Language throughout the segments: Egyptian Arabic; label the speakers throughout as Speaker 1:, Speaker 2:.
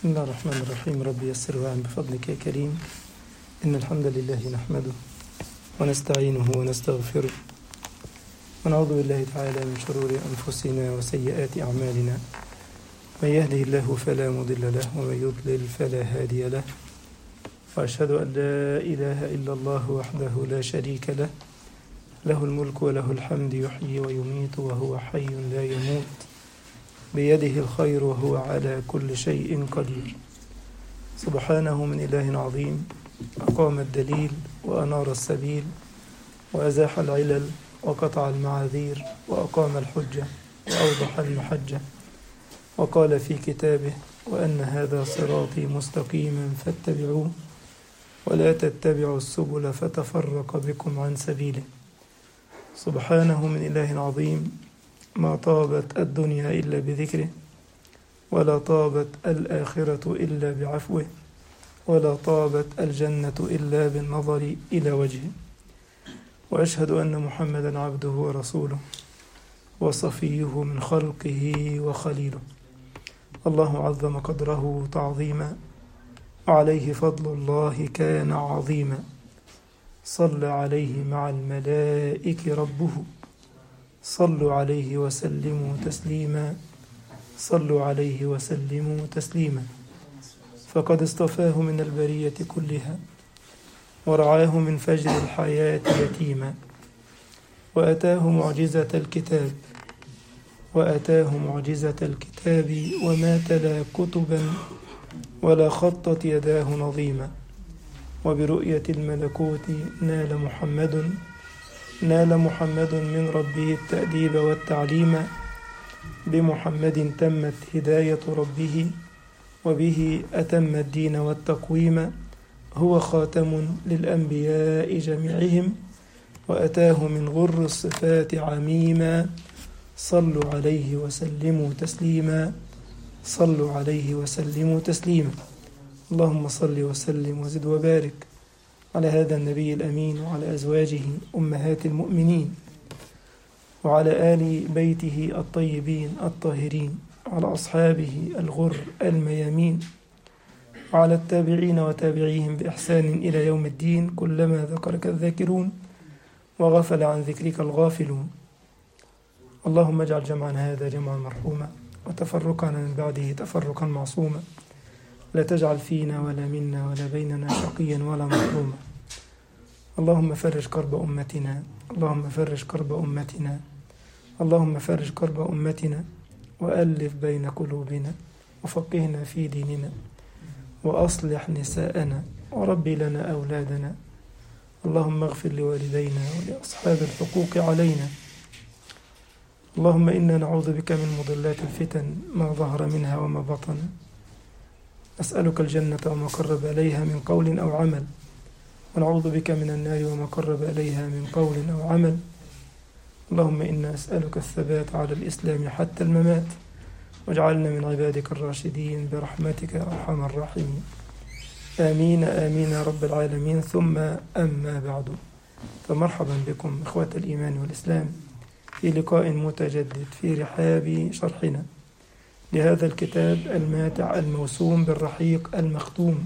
Speaker 1: بسم الله الرحمن الرحيم رب يسر وعن بفضلك يا كريم إن الحمد لله نحمده ونستعينه ونستغفره ونعوذ بالله تعالى من شرور أنفسنا وسيئات أعمالنا من يهده الله فلا مضل له ومن يضلل فلا هادي له وأشهد أن لا إله إلا الله وحده لا شريك له له الملك وله الحمد يحيي ويميت وهو حي لا يموت بيده الخير وهو على كل شيء قدير سبحانه من إله عظيم أقام الدليل وأنار السبيل وأزاح العلل وقطع المعاذير وأقام الحجة وأوضح المحجة وقال في كتابه وأن هذا صراطي مستقيما فاتبعوه ولا تتبعوا السبل فتفرق بكم عن سبيله سبحانه من إله عظيم ما طابت الدنيا إلا بذكره ولا طابت الآخرة إلا بعفوه ولا طابت الجنة إلا بالنظر إلى وجهه وأشهد أن محمدا عبده ورسوله وصفيه من خلقه وخليله الله عظم قدره تعظيما وعليه فضل الله كان عظيما صلى عليه مع الملائك ربه صلوا عليه وسلموا تسليما صلوا عليه وسلموا تسليما فقد اصطفاه من البرية كلها ورعاه من فجر الحياة يتيما وأتاه معجزة الكتاب وأتاه معجزة الكتاب وما تلا كتبا ولا خطت يداه نظيما وبرؤية الملكوت نال محمد نال محمد من ربه التأديب والتعليم بمحمد تمت هداية ربه وبه أتم الدين والتقويم هو خاتم للأنبياء جميعهم وأتاه من غر الصفات عميما صلوا عليه وسلموا تسليما صلوا عليه وسلموا تسليما اللهم صل وسلم وزد وبارك على هذا النبي الأمين وعلى أزواجه أمهات المؤمنين وعلى آل بيته الطيبين الطاهرين وعلى أصحابه الغر الميامين وعلى التابعين وتابعيهم بإحسان إلى يوم الدين كلما ذكرك الذاكرون وغفل عن ذكرك الغافلون اللهم اجعل جمعنا هذا جمعا مرحوما وتفرقنا من بعده تفرقا معصوما لا تجعل فينا ولا منا ولا بيننا شقيا ولا محروما اللهم فرج كرب أمتنا اللهم فرج كرب أمتنا اللهم فرج كرب أمتنا وألف بين قلوبنا وفقهنا في ديننا وأصلح نساءنا وربي لنا أولادنا اللهم اغفر لوالدينا ولأصحاب الحقوق علينا اللهم إنا نعوذ بك من مضلات الفتن ما ظهر منها وما بطن أسألك الجنة وما قرب إليها من قول أو عمل ونعوذ بك من النار وما قرب إليها من قول أو عمل اللهم إنا أسألك الثبات على الإسلام حتى الممات واجعلنا من عبادك الراشدين برحمتك يا أرحم الراحمين آمين آمين يا رب العالمين ثم أما بعد فمرحبا بكم إخوة الإيمان والإسلام في لقاء متجدد في رحاب شرحنا لهذا الكتاب الماتع الموسوم بالرحيق المختوم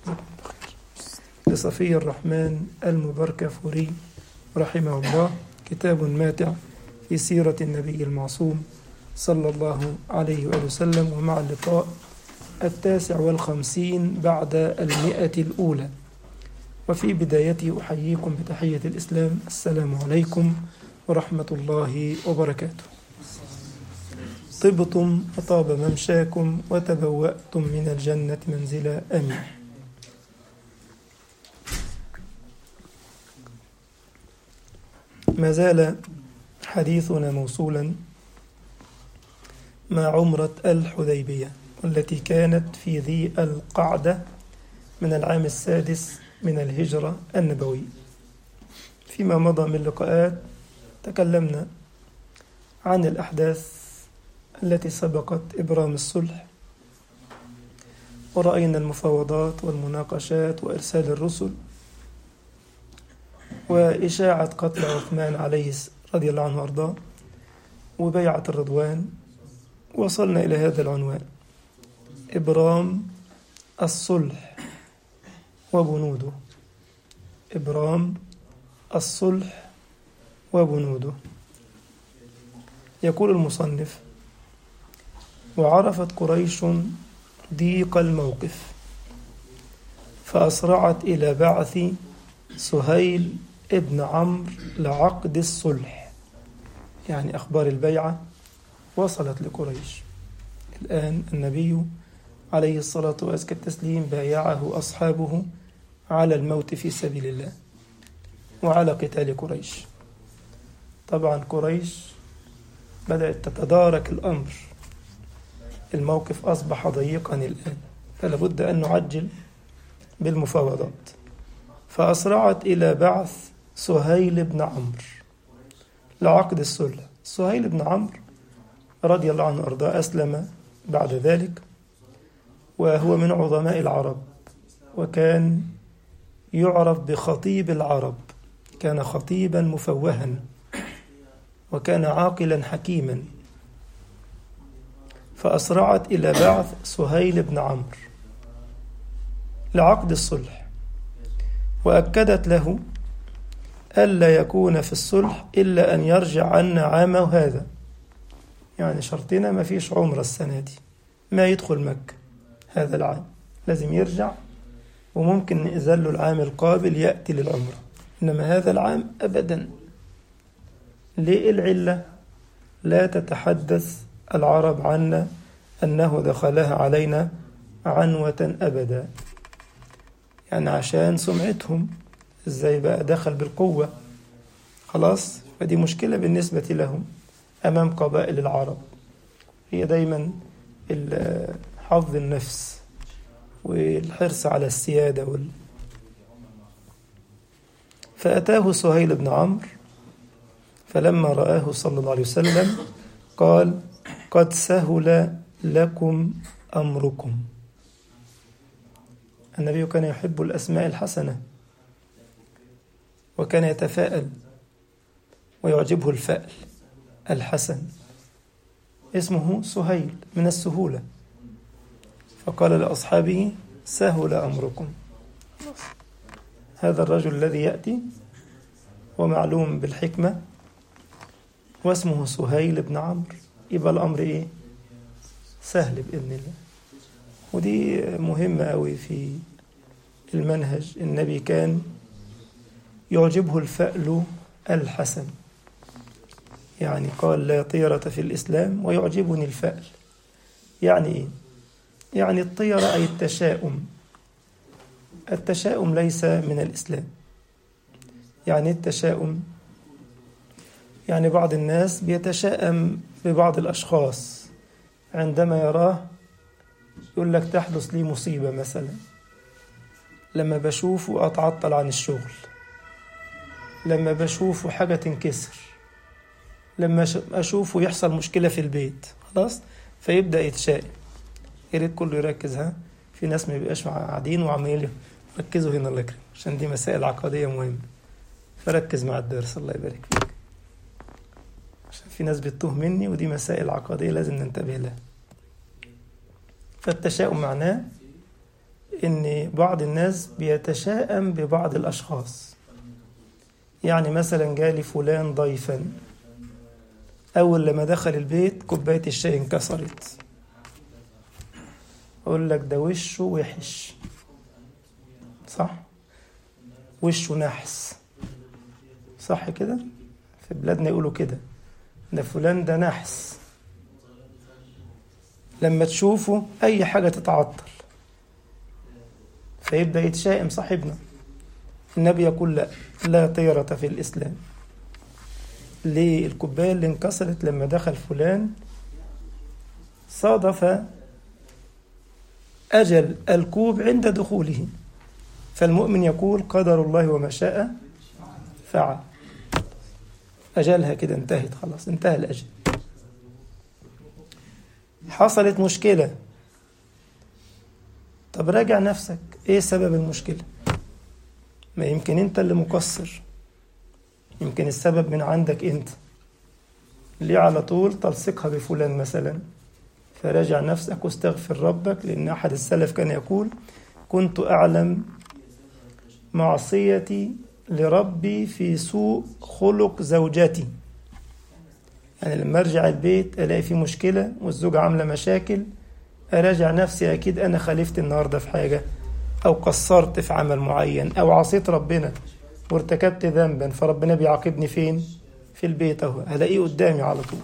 Speaker 1: لصفي الرحمن المبركفوري رحمه الله كتاب ماتع في سيرة النبي المعصوم صلى الله عليه وآله وسلم ومع اللقاء التاسع والخمسين بعد المئة الأولى وفي بدايته أحييكم بتحية الإسلام السلام عليكم ورحمة الله وبركاته طبتم وطاب ممشاكم وتبوأتم من الجنة منزلا أمين ما زال حديثنا موصولا مع عمرة الحديبية والتي كانت في ذي القعدة من العام السادس من الهجرة النبوية فيما مضى من لقاءات تكلمنا عن الأحداث التي سبقت إبرام الصلح ورأينا المفاوضات والمناقشات وإرسال الرسل وإشاعة قتل عثمان عليه رضي الله عنه وأرضاه وبيعة الرضوان وصلنا إلى هذا العنوان إبرام الصلح وبنوده إبرام الصلح وبنوده يقول المصنف وعرفت قريش ضيق الموقف فأسرعت إلى بعث سهيل ابن عمرو لعقد الصلح يعني أخبار البيعة وصلت لقريش الآن النبي عليه الصلاة وأزكى التسليم بايعه أصحابه على الموت في سبيل الله وعلى قتال قريش طبعا قريش بدأت تتدارك الأمر الموقف أصبح ضيقا الآن فلا بد أن نعجل بالمفاوضات فأسرعت إلى بعث سهيل بن عمرو لعقد الصلح سهيل بن عمرو رضي الله عنه أرضاه أسلم بعد ذلك وهو من عظماء العرب وكان يعرف بخطيب العرب كان خطيبا مفوها وكان عاقلا حكيما فأسرعت إلى بعث سهيل بن عمرو لعقد الصلح وأكدت له ألا يكون في الصلح إلا أن يرجع عنا عامه هذا يعني شرطنا ما فيش عمرة السنة دي ما يدخل مكة هذا العام لازم يرجع وممكن نأذن له العام القابل يأتي للعمرة إنما هذا العام أبدا ليه العلة لا تتحدث العرب عنا أنه دخلها علينا عنوة أبدا يعني عشان سمعتهم ازاي بقى دخل بالقوة خلاص فدي مشكلة بالنسبة لهم أمام قبائل العرب هي دايما حظ النفس والحرص على السيادة وال... فأتاه سهيل بن عمرو فلما رآه صلى الله عليه وسلم قال قد سهل لكم أمركم النبي كان يحب الأسماء الحسنة وكان يتفاءل ويعجبه الفأل الحسن اسمه سهيل من السهولة فقال لأصحابه سهل أمركم هذا الرجل الذي يأتي ومعلوم بالحكمة واسمه سهيل بن عمرو يبقى الأمر إيه سهل بإذن الله ودي مهمة أوي في المنهج النبي كان يعجبه الفأل الحسن يعني قال لا طيرة في الإسلام ويعجبني الفأل يعني إيه؟ يعني الطيرة أي التشاؤم التشاؤم ليس من الإسلام يعني التشاؤم يعني بعض الناس بيتشائم ببعض الأشخاص عندما يراه يقول لك تحدث لي مصيبة مثلا لما بشوفه أتعطل عن الشغل لما بشوفه حاجة تنكسر لما أشوفه يحصل مشكلة في البيت خلاص فيبدأ يتشائم يا ريت كله يركز ها في ناس ما بيبقاش قاعدين وعمالين ركزوا هنا الله يكرم عشان دي مسائل عقدية مهمة فركز مع الدرس الله يبارك فيك عشان في ناس بتتوه مني ودي مسائل عقدية لازم ننتبه لها فالتشاؤم معناه ان بعض الناس بيتشائم ببعض الاشخاص يعني مثلا جالي فلان ضيفا اول لما دخل البيت كوبايه الشاي انكسرت اقول لك ده وشه وحش صح وشه نحس صح كده في بلادنا يقولوا كده ده فلان ده نحس لما تشوفه اي حاجه تتعطل فيبدأ يتشائم صاحبنا النبي يقول لا لا طيرة في الإسلام ليه الكوباية اللي انكسرت لما دخل فلان صادف أجل الكوب عند دخوله فالمؤمن يقول قدر الله وما شاء فعل أجلها كده انتهت خلاص انتهى الأجل حصلت مشكلة طب راجع نفسك ايه سبب المشكلة ما يمكن انت اللي مقصر يمكن السبب من عندك انت ليه على طول تلصقها بفلان مثلا فراجع نفسك واستغفر ربك لأن أحد السلف كان يقول كنت أعلم معصيتي لربي في سوء خلق زوجتي يعني لما ارجع البيت الاقي في مشكله والزوجه عامله مشاكل اراجع نفسي اكيد انا خالفت النهارده في حاجه او قصرت في عمل معين او عصيت ربنا وارتكبت ذنبا فربنا بيعاقبني فين في البيت اهو هلاقيه قدامي على طول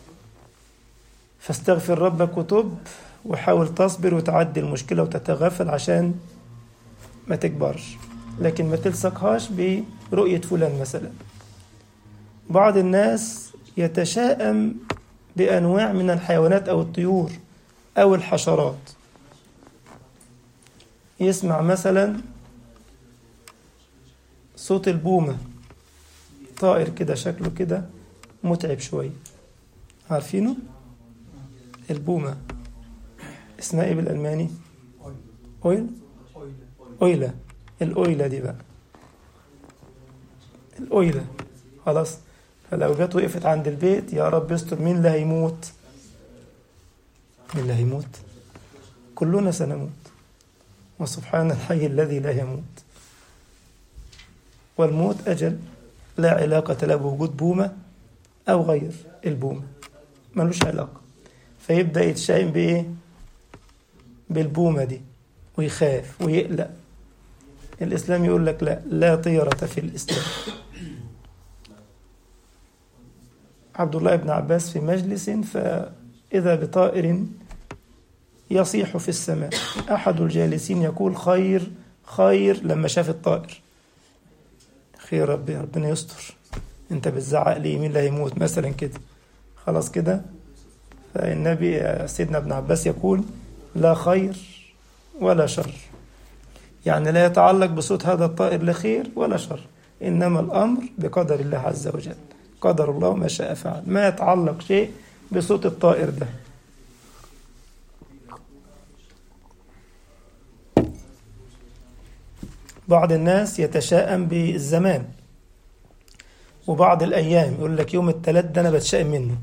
Speaker 1: فاستغفر ربك وتب وحاول تصبر وتعدي المشكله وتتغافل عشان ما تكبرش لكن ما تلصقهاش برؤيه فلان مثلا بعض الناس يتشائم بأنواع من الحيوانات أو الطيور أو الحشرات يسمع مثلا صوت البومة طائر كده شكله كده متعب شوية عارفينه؟ البومة اسمها ايه بالألماني؟ أويل؟ أويلة الأويلة دي بقى الأويلة خلاص فلو جت وقفت عند البيت يا رب استر مين اللي هيموت مين اللي هيموت كلنا سنموت وسبحان الحي الذي لا يموت والموت أجل لا علاقة له بوجود بومة أو غير البومة ملوش علاقة فيبدأ يتشائم بإيه بالبومة دي ويخاف ويقلق الإسلام يقول لك لا لا طيرة في الإسلام عبد الله بن عباس في مجلس فإذا بطائر يصيح في السماء أحد الجالسين يقول خير خير لما شاف الطائر خير ربي ربنا يستر انت بتزعق لي مين اللي هيموت مثلا كده خلاص كده فالنبي سيدنا ابن عباس يقول لا خير ولا شر يعني لا يتعلق بصوت هذا الطائر لا خير ولا شر إنما الأمر بقدر الله عز وجل قدر الله ما شاء فعل ما يتعلق شيء بصوت الطائر ده بعض الناس يتشائم بالزمان وبعض الأيام يقول لك يوم الثلاث ده أنا بتشائم منه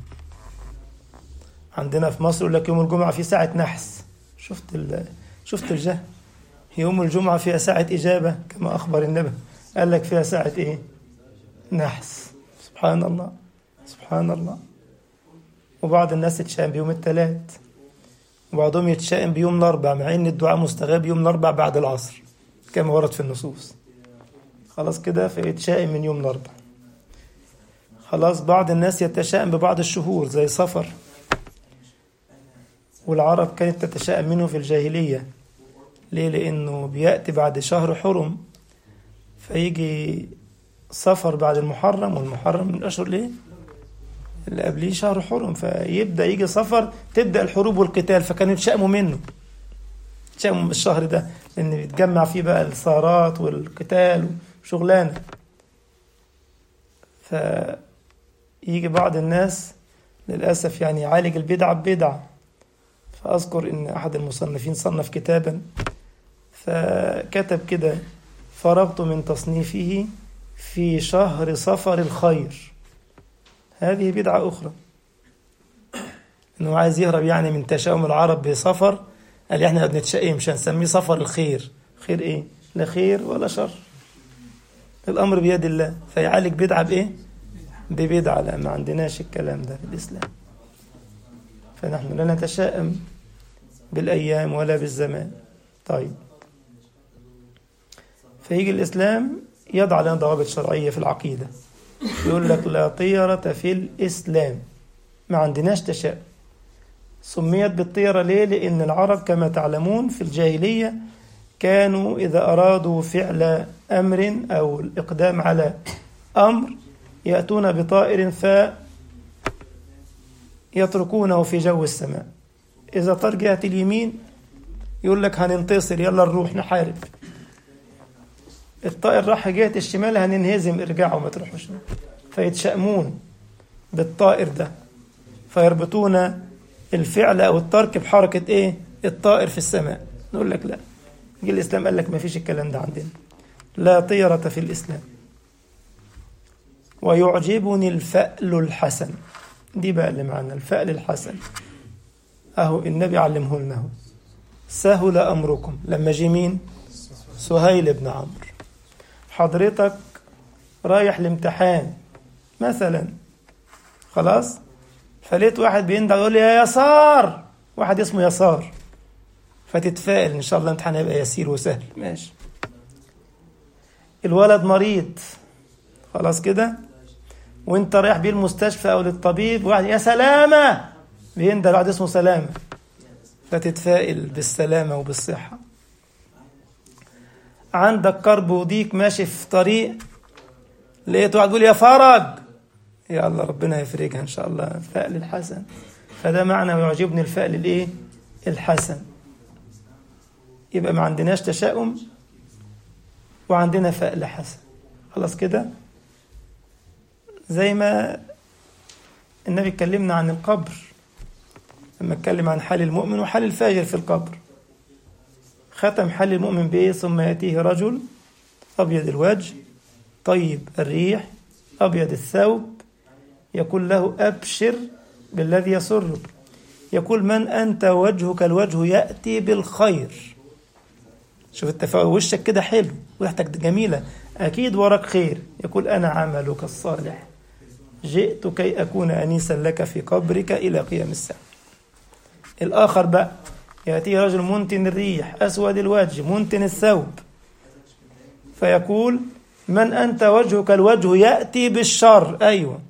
Speaker 1: عندنا في مصر يقول لك يوم الجمعة في ساعة نحس شفت ال... شفت الجهل يوم الجمعة فيها ساعة إجابة كما أخبر النبي قال لك فيها ساعة إيه نحس سبحان الله سبحان الله وبعض الناس يتشائم بيوم الثلاث وبعضهم يتشائم بيوم الأربع مع إن الدعاء مستجاب يوم الأربع بعد العصر كما ورد في النصوص خلاص كده فيتشائم من يوم الأربع خلاص بعض الناس يتشائم ببعض الشهور زي صفر والعرب كانت تتشائم منه في الجاهلية ليه لأنه بيأتي بعد شهر حرم فيجي صفر بعد المحرم والمحرم من الأشهر ليه اللي قبليه شهر حرم فيبدأ يجي صفر تبدأ الحروب والقتال فكانوا يتشائموا منه يتشائموا من الشهر ده لأن بيتجمع فيه بقى الثارات والقتال وشغلانة فيجي بعض الناس للأسف يعني يعالج البدعة ببدعة فأذكر إن أحد المصنفين صنف كتابا فكتب كده فرغت من تصنيفه في شهر صفر الخير هذه بدعة أخرى إنه عايز يهرب يعني من تشاؤم العرب بصفر قال إحنا ما بنتشائمش هنسميه صفر الخير خير إيه؟ لا خير ولا شر الأمر بيد الله فيعالج بدعة بإيه؟ ببدعة لا ما عندناش الكلام ده في الإسلام فنحن لا نتشائم بالأيام ولا بالزمان طيب فيجي الإسلام يضع لنا ضوابط شرعية في العقيدة يقول لك لا طيرة في الإسلام ما عندناش تشاؤم سميت بالطيرة ليه؟ لأن العرب كما تعلمون في الجاهلية كانوا إذا أرادوا فعل أمر أو الإقدام على أمر يأتون بطائر فيتركونه في جو السماء إذا طار جهة اليمين يقول لك هننتصر يلا نروح نحارب الطائر راح جهة الشمال هننهزم ارجعوا ما تروحوش فيتشائمون بالطائر ده فيربطون الفعل أو الترك بحركة إيه الطائر في السماء نقول لك لا جه الإسلام قال لك ما فيش الكلام ده عندنا لا طيرة في الإسلام ويعجبني الفأل الحسن دي بقى اللي معنا الفأل الحسن أهو النبي علمه لنا سهل أمركم لما جه مين سهيل بن عمرو حضرتك رايح الامتحان مثلا خلاص فلقيت واحد بيندع يقول لي يا يسار واحد اسمه يسار فتتفائل ان شاء الله الامتحان هيبقى يسير وسهل ماشي الولد مريض خلاص كده وانت رايح بيه المستشفى او للطبيب واحد يا سلامه بيندى واحد اسمه سلامه فتتفائل بالسلامه وبالصحه عندك كرب وضيق ماشي في طريق لقيت واحد بيقول يا فرج يا الله ربنا يفرجها ان شاء الله الفأل الحسن فده معنى ويعجبني الفأل الايه الحسن يبقى ما عندناش تشاؤم وعندنا فأل حسن خلاص كده زي ما النبي اتكلمنا عن القبر لما اتكلم عن حال المؤمن وحال الفاجر في القبر ختم حال المؤمن بإيه ثم يأتيه رجل أبيض الوجه طيب الريح أبيض الثوب يقول له أبشر بالذي يسرك يقول من أنت وجهك الوجه يأتي بالخير شوف التفاؤل وشك كده حلو وريحتك جميلة أكيد وراك خير يقول أنا عملك الصالح جئت كي أكون أنيسا لك في قبرك إلى قيام الساعة الآخر بقى يأتي رجل منتن الريح أسود الوجه منتن الثوب فيقول من أنت وجهك الوجه يأتي بالشر أيوة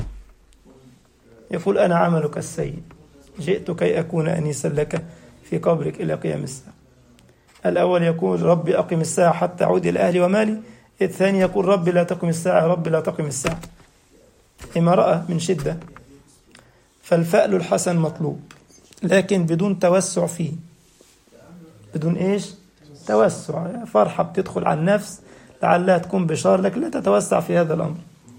Speaker 1: يقول أنا عملك السيء جئت كي أكون أنيسا لك في قبرك إلى قيام الساعة الأول يقول ربي أقم الساعة حتى أعود إلى أهلي ومالي الثاني يقول ربي لا تقم الساعة ربي لا تقم الساعة امرأة من شدة فالفأل الحسن مطلوب لكن بدون توسع فيه بدون إيش توسع فرحة بتدخل على النفس لعلها تكون بشار لكن لا تتوسع في هذا الأمر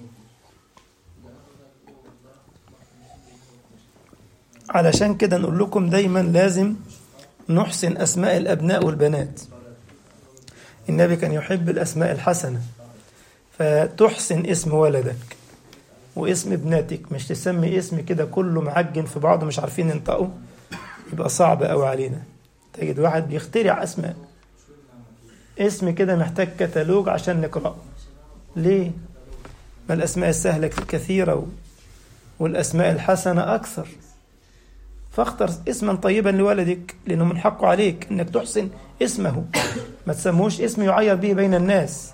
Speaker 1: علشان كده نقول لكم دايما لازم نحسن أسماء الأبناء والبنات النبي كان يحب الأسماء الحسنة فتحسن اسم ولدك واسم ابنتك مش تسمي اسم كده كله معجن في بعضه مش عارفين ننطقه يبقى صعب قوي علينا تجد واحد بيخترع أسماء اسم كده محتاج كتالوج عشان نقرأه ليه؟ ما الأسماء السهلة كثيرة والأسماء الحسنة أكثر فاختر اسما طيبا لولدك لأنه من حقه عليك أنك تحسن اسمه ما تسموش اسم يعير به بين الناس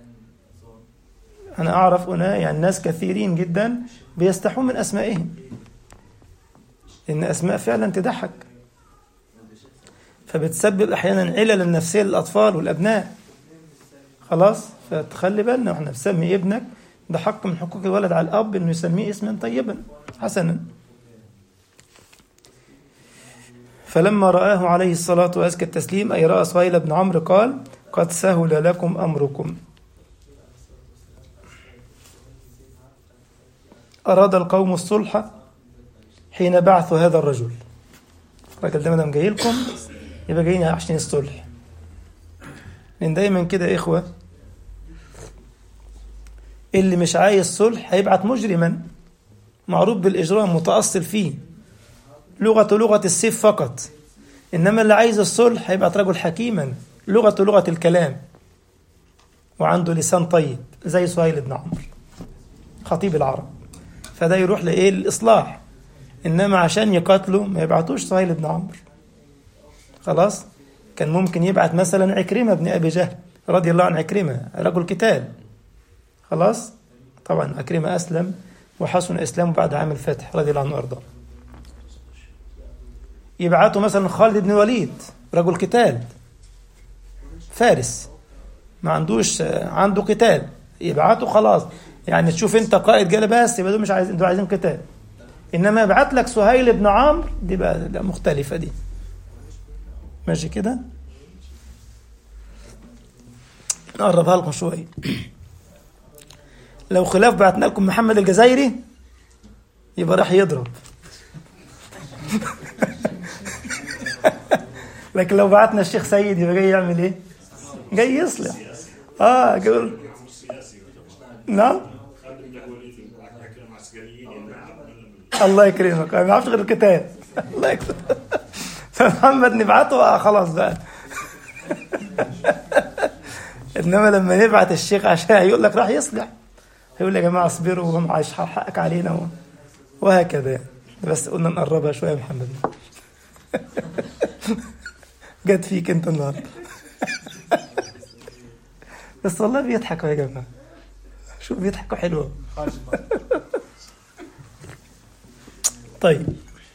Speaker 1: أنا أعرف هنا يعني ناس كثيرين جدا بيستحوا من أسمائهم إن أسماء فعلا تضحك فبتسبب أحيانا علل نفسية للأطفال والأبناء خلاص فتخلي بالنا واحنا بنسمي ابنك ده حق من حقوق الولد على الأب إنه يسميه اسما طيبا حسنا فلما رآه عليه الصلاة وأزكى التسليم أي رأى سهيل بن عمرو قال قد سهل لكم أمركم أراد القوم الصلح حين بعثوا هذا الرجل الراجل ده مدام جاي لكم يبقى جايين عشان الصلح لأن دايما كده يا إخوة اللي مش عايز صلح هيبعت مجرما معروف بالإجرام متأصل فيه لغة لغة السيف فقط إنما اللي عايز الصلح هيبعت رجل حكيما لغة لغة الكلام وعنده لسان طيب زي سهيل بن عمرو خطيب العرب فده يروح لإيه الإصلاح إنما عشان يقاتلوا ما يبعتوش سهيل بن عمرو خلاص كان ممكن يبعت مثلا عكرمة بن أبي جهل رضي الله عن عكرمة رجل قتال خلاص طبعا عكرمة أسلم وحسن إسلامه بعد عام الفتح رضي الله عنه وأرضاه يبعتوا مثلا خالد بن الوليد رجل قتال فارس ما عندوش عنده قتال يبعتوا خلاص يعني تشوف انت قائد جال بس يبقى دول مش عايزين دول عايزين قتال انما يبعت لك سهيل بن عمرو دي بقى لا مختلفه دي ماشي كده نقربها لكم شويه لو خلاف بعتنا لكم محمد الجزائري يبقى راح يضرب لكن لو بعتنا الشيخ سيد يبقى جاي يعمل ايه؟ جاي يصلح اه يقول نعم الله يكرمك ما يعرفش غير الكتاب الله يكرمك فمحمد نبعته آه خلاص بقى انما لما نبعت الشيخ عشان يقول لك راح يصلح هيقول يا جماعه اصبروا ومعلش حقك علينا وهكذا يعني بس قلنا نقربها شويه يا محمد جت فيك انت النهارده بس والله بيضحكوا يا جماعه شوف بيضحكوا حلوه طيب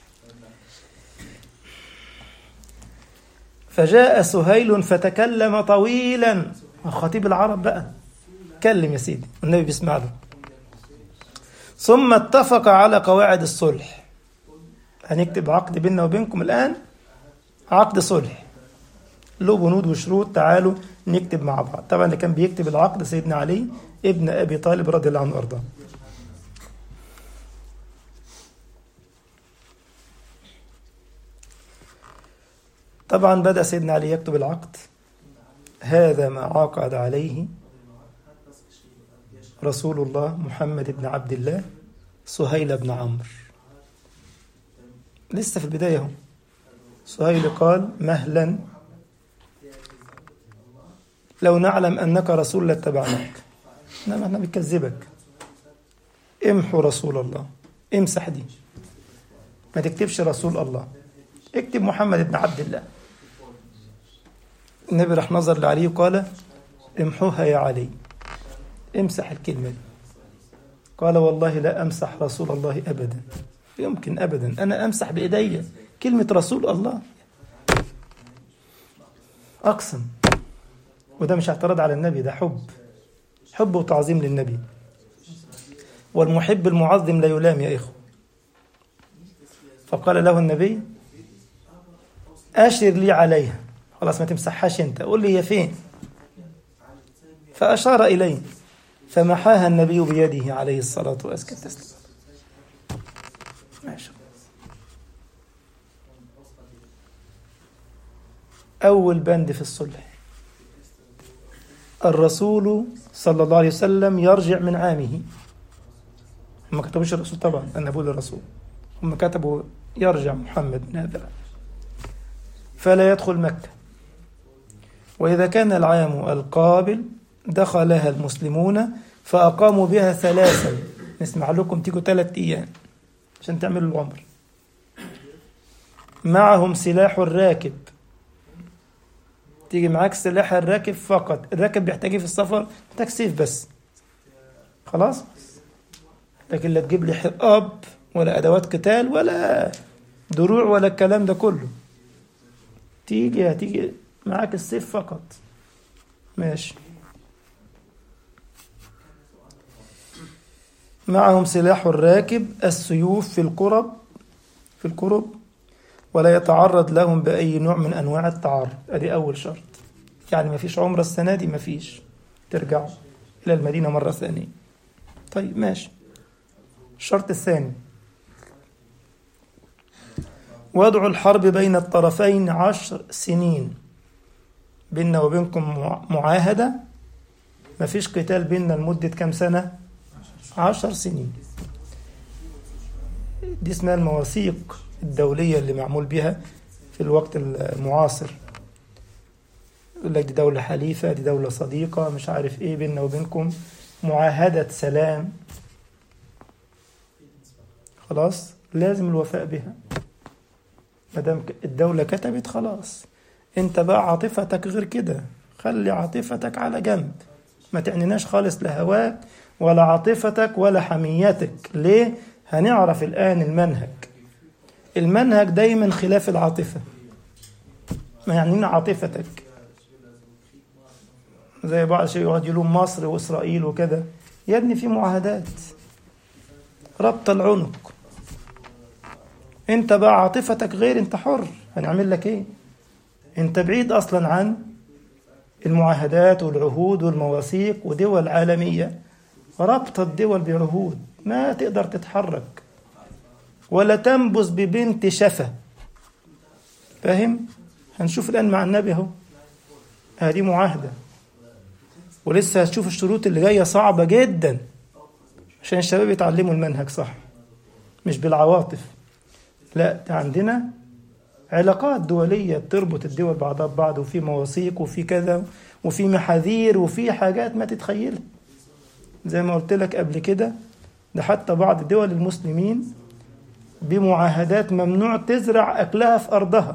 Speaker 1: فجاء سهيل فتكلم طويلا خطيب العرب بقى كلم يا سيدي النبي بيسمع له ثم اتفق على قواعد الصلح هنكتب عقد بيننا وبينكم الآن عقد صلح له بنود وشروط تعالوا نكتب مع بعض طبعا اللي كان بيكتب العقد سيدنا علي ابن أبي طالب رضي الله عنه وأرضاه طبعا بدأ سيدنا علي يكتب العقد هذا ما عقد عليه رسول الله محمد بن عبد الله سهيل بن عمرو لسه في البداية اهو سهيل قال مهلا لو نعلم أنك رسول لاتبعناك إنما احنا بنكذبك امحوا رسول الله امسح دي ما تكتبش رسول الله اكتب محمد بن عبد الله النبي راح نظر لعلي وقال امحوها يا علي امسح الكلمة دي قال والله لا أمسح رسول الله أبدا يمكن أبدا أنا أمسح بإيدي كلمة رسول الله أقسم وده مش اعتراض على النبي ده حب حب وتعظيم للنبي والمحب المعظم لا يلام يا إخوة فقال له النبي أشر لي عليها خلاص ما تمسحهاش أنت قول لي هي فين فأشار إليه فمحاها النبي بيده عليه الصلاة وأزكى التسليم ماشي أول بند في الصلح الرسول صلى الله عليه وسلم يرجع من عامه هم ما كتبوش الرسول طبعا أنا بقول الرسول هم كتبوا يرجع محمد من هذا فلا يدخل مكة وإذا كان العام القابل دخلها المسلمون فأقاموا بها ثلاثا نسمع لكم تيجوا ثلاث أيام عشان تعملوا العمر معهم سلاح الراكب تيجي معاك سلاح الراكب فقط الراكب بيحتاج في السفر محتاج سيف بس خلاص لكن لا تجيب لي حراب ولا أدوات قتال ولا دروع ولا الكلام ده كله تيجي هتيجي معاك السيف فقط ماشي معهم سلاح الراكب السيوف في القرب في القرب ولا يتعرض لهم بأي نوع من أنواع التعرض أدي أول شرط يعني ما فيش عمرة السنة دي ما فيش ترجعوا إلى المدينة مرة ثانية طيب ماشي الشرط الثاني وضع الحرب بين الطرفين عشر سنين بيننا وبينكم معاهدة ما فيش قتال بيننا لمدة كم سنة عشر سنين دي اسمها المواثيق الدولية اللي معمول بها في الوقت المعاصر يقول لك دي دولة حليفة دي دولة صديقة مش عارف ايه بيننا وبينكم معاهدة سلام خلاص لازم الوفاء بها ما دام الدولة كتبت خلاص انت بقى عاطفتك غير كده خلي عاطفتك على جنب ما تعنيناش خالص لا هواك ولا عاطفتك ولا حميتك ليه هنعرف الآن المنهج المنهج دايما خلاف العاطفة ما يعنينا عاطفتك زي بعض الشيء يقعد يلوم مصر وإسرائيل وكده يا ابني في معاهدات ربط العنق انت بقى عاطفتك غير انت حر هنعمل لك ايه انت بعيد اصلا عن المعاهدات والعهود والمواثيق ودول عالمية ربط الدول بعهود ما تقدر تتحرك ولا تنبذ ببنت شفة فاهم هنشوف الآن مع النبي اهو هذه معاهدة ولسه هتشوف الشروط اللي جاية صعبة جدا عشان الشباب يتعلموا المنهج صح مش بالعواطف لا ده عندنا علاقات دولية بتربط الدول بعضها ببعض وفي مواثيق وفي كذا وفي محاذير وفي حاجات ما تتخيلها زي ما قلت لك قبل كده ده حتى بعض دول المسلمين بمعاهدات ممنوع تزرع أكلها في أرضها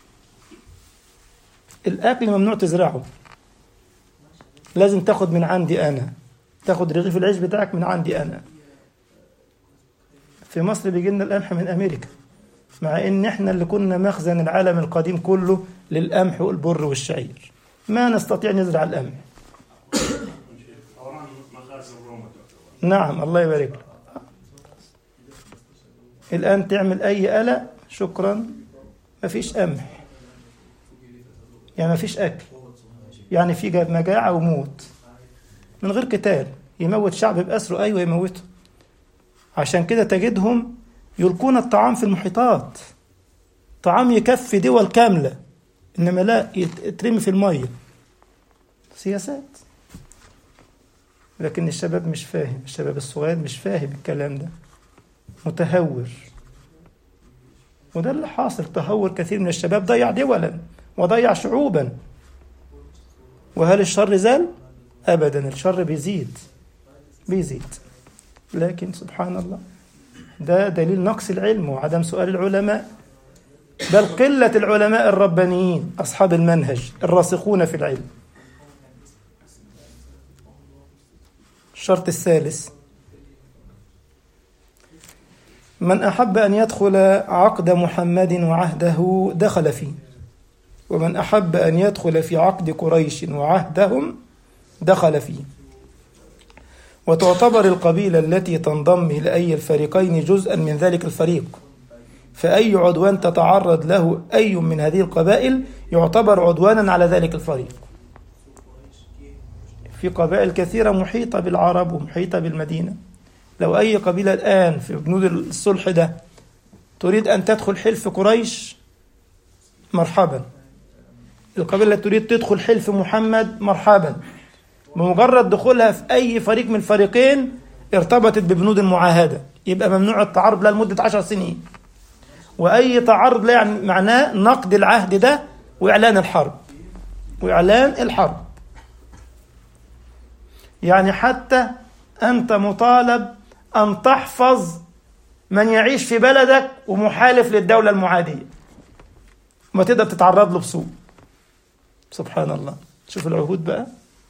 Speaker 1: الأكل ممنوع تزرعه لازم تاخد من عندي أنا تاخد رغيف العيش بتاعك من عندي أنا في مصر بيجي لنا القمح من أمريكا مع إن إحنا اللي كنا مخزن العالم القديم كله للقمح والبر والشعير ما نستطيع نزرع القمح نعم الله يبارك لك الآن تعمل أي قلق شكرا مفيش قمح يعني مفيش أكل يعني في مجاعة وموت من غير قتال يموت شعب بأسره أيوة يموته عشان كده تجدهم يلقون الطعام في المحيطات طعام يكفي دول كاملة إنما لا يترمي في المية سياسات لكن الشباب مش فاهم الشباب الصغير مش فاهم الكلام ده متهور وده اللي حاصل تهور كثير من الشباب ضيع دولا وضيع شعوبا وهل الشر زال؟ أبدا الشر بيزيد بيزيد لكن سبحان الله ده دليل نقص العلم وعدم سؤال العلماء بل قلة العلماء الربانيين أصحاب المنهج الراسخون في العلم الشرط الثالث من أحب أن يدخل عقد محمد وعهده دخل فيه ومن أحب أن يدخل في عقد قريش وعهدهم دخل فيه وتعتبر القبيلة التي تنضم إلى أي الفريقين جزءا من ذلك الفريق فأي عدوان تتعرض له أي من هذه القبائل يعتبر عدوانا على ذلك الفريق في قبائل كثيرة محيطة بالعرب ومحيطة بالمدينة لو أي قبيلة الآن في جنود الصلح ده تريد أن تدخل حلف قريش مرحبا القبيلة تريد تدخل حلف محمد مرحبا بمجرد دخولها في أي فريق من الفريقين ارتبطت ببنود المعاهدة يبقى ممنوع التعرض لها لمدة عشر سنين وأي تعرض لها يعني معناه نقد العهد ده وإعلان الحرب وإعلان الحرب يعني حتى أنت مطالب أن تحفظ من يعيش في بلدك ومحالف للدولة المعادية ما تقدر تتعرض له بسوء سبحان الله شوف العهود بقى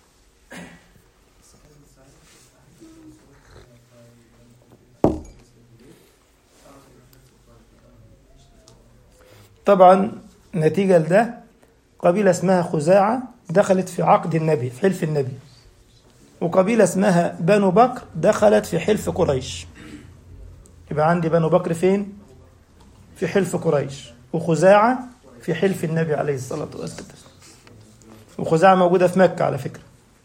Speaker 1: طبعا نتيجة لده قبيلة اسمها خزاعة دخلت في عقد النبي في حلف النبي وقبيلة اسمها بنو بكر دخلت في حلف قريش يبقى عندي بنو بكر فين؟ في حلف قريش وخزاعة في حلف النبي عليه الصلاة والسلام وخزاعة موجودة في مكة على فكرة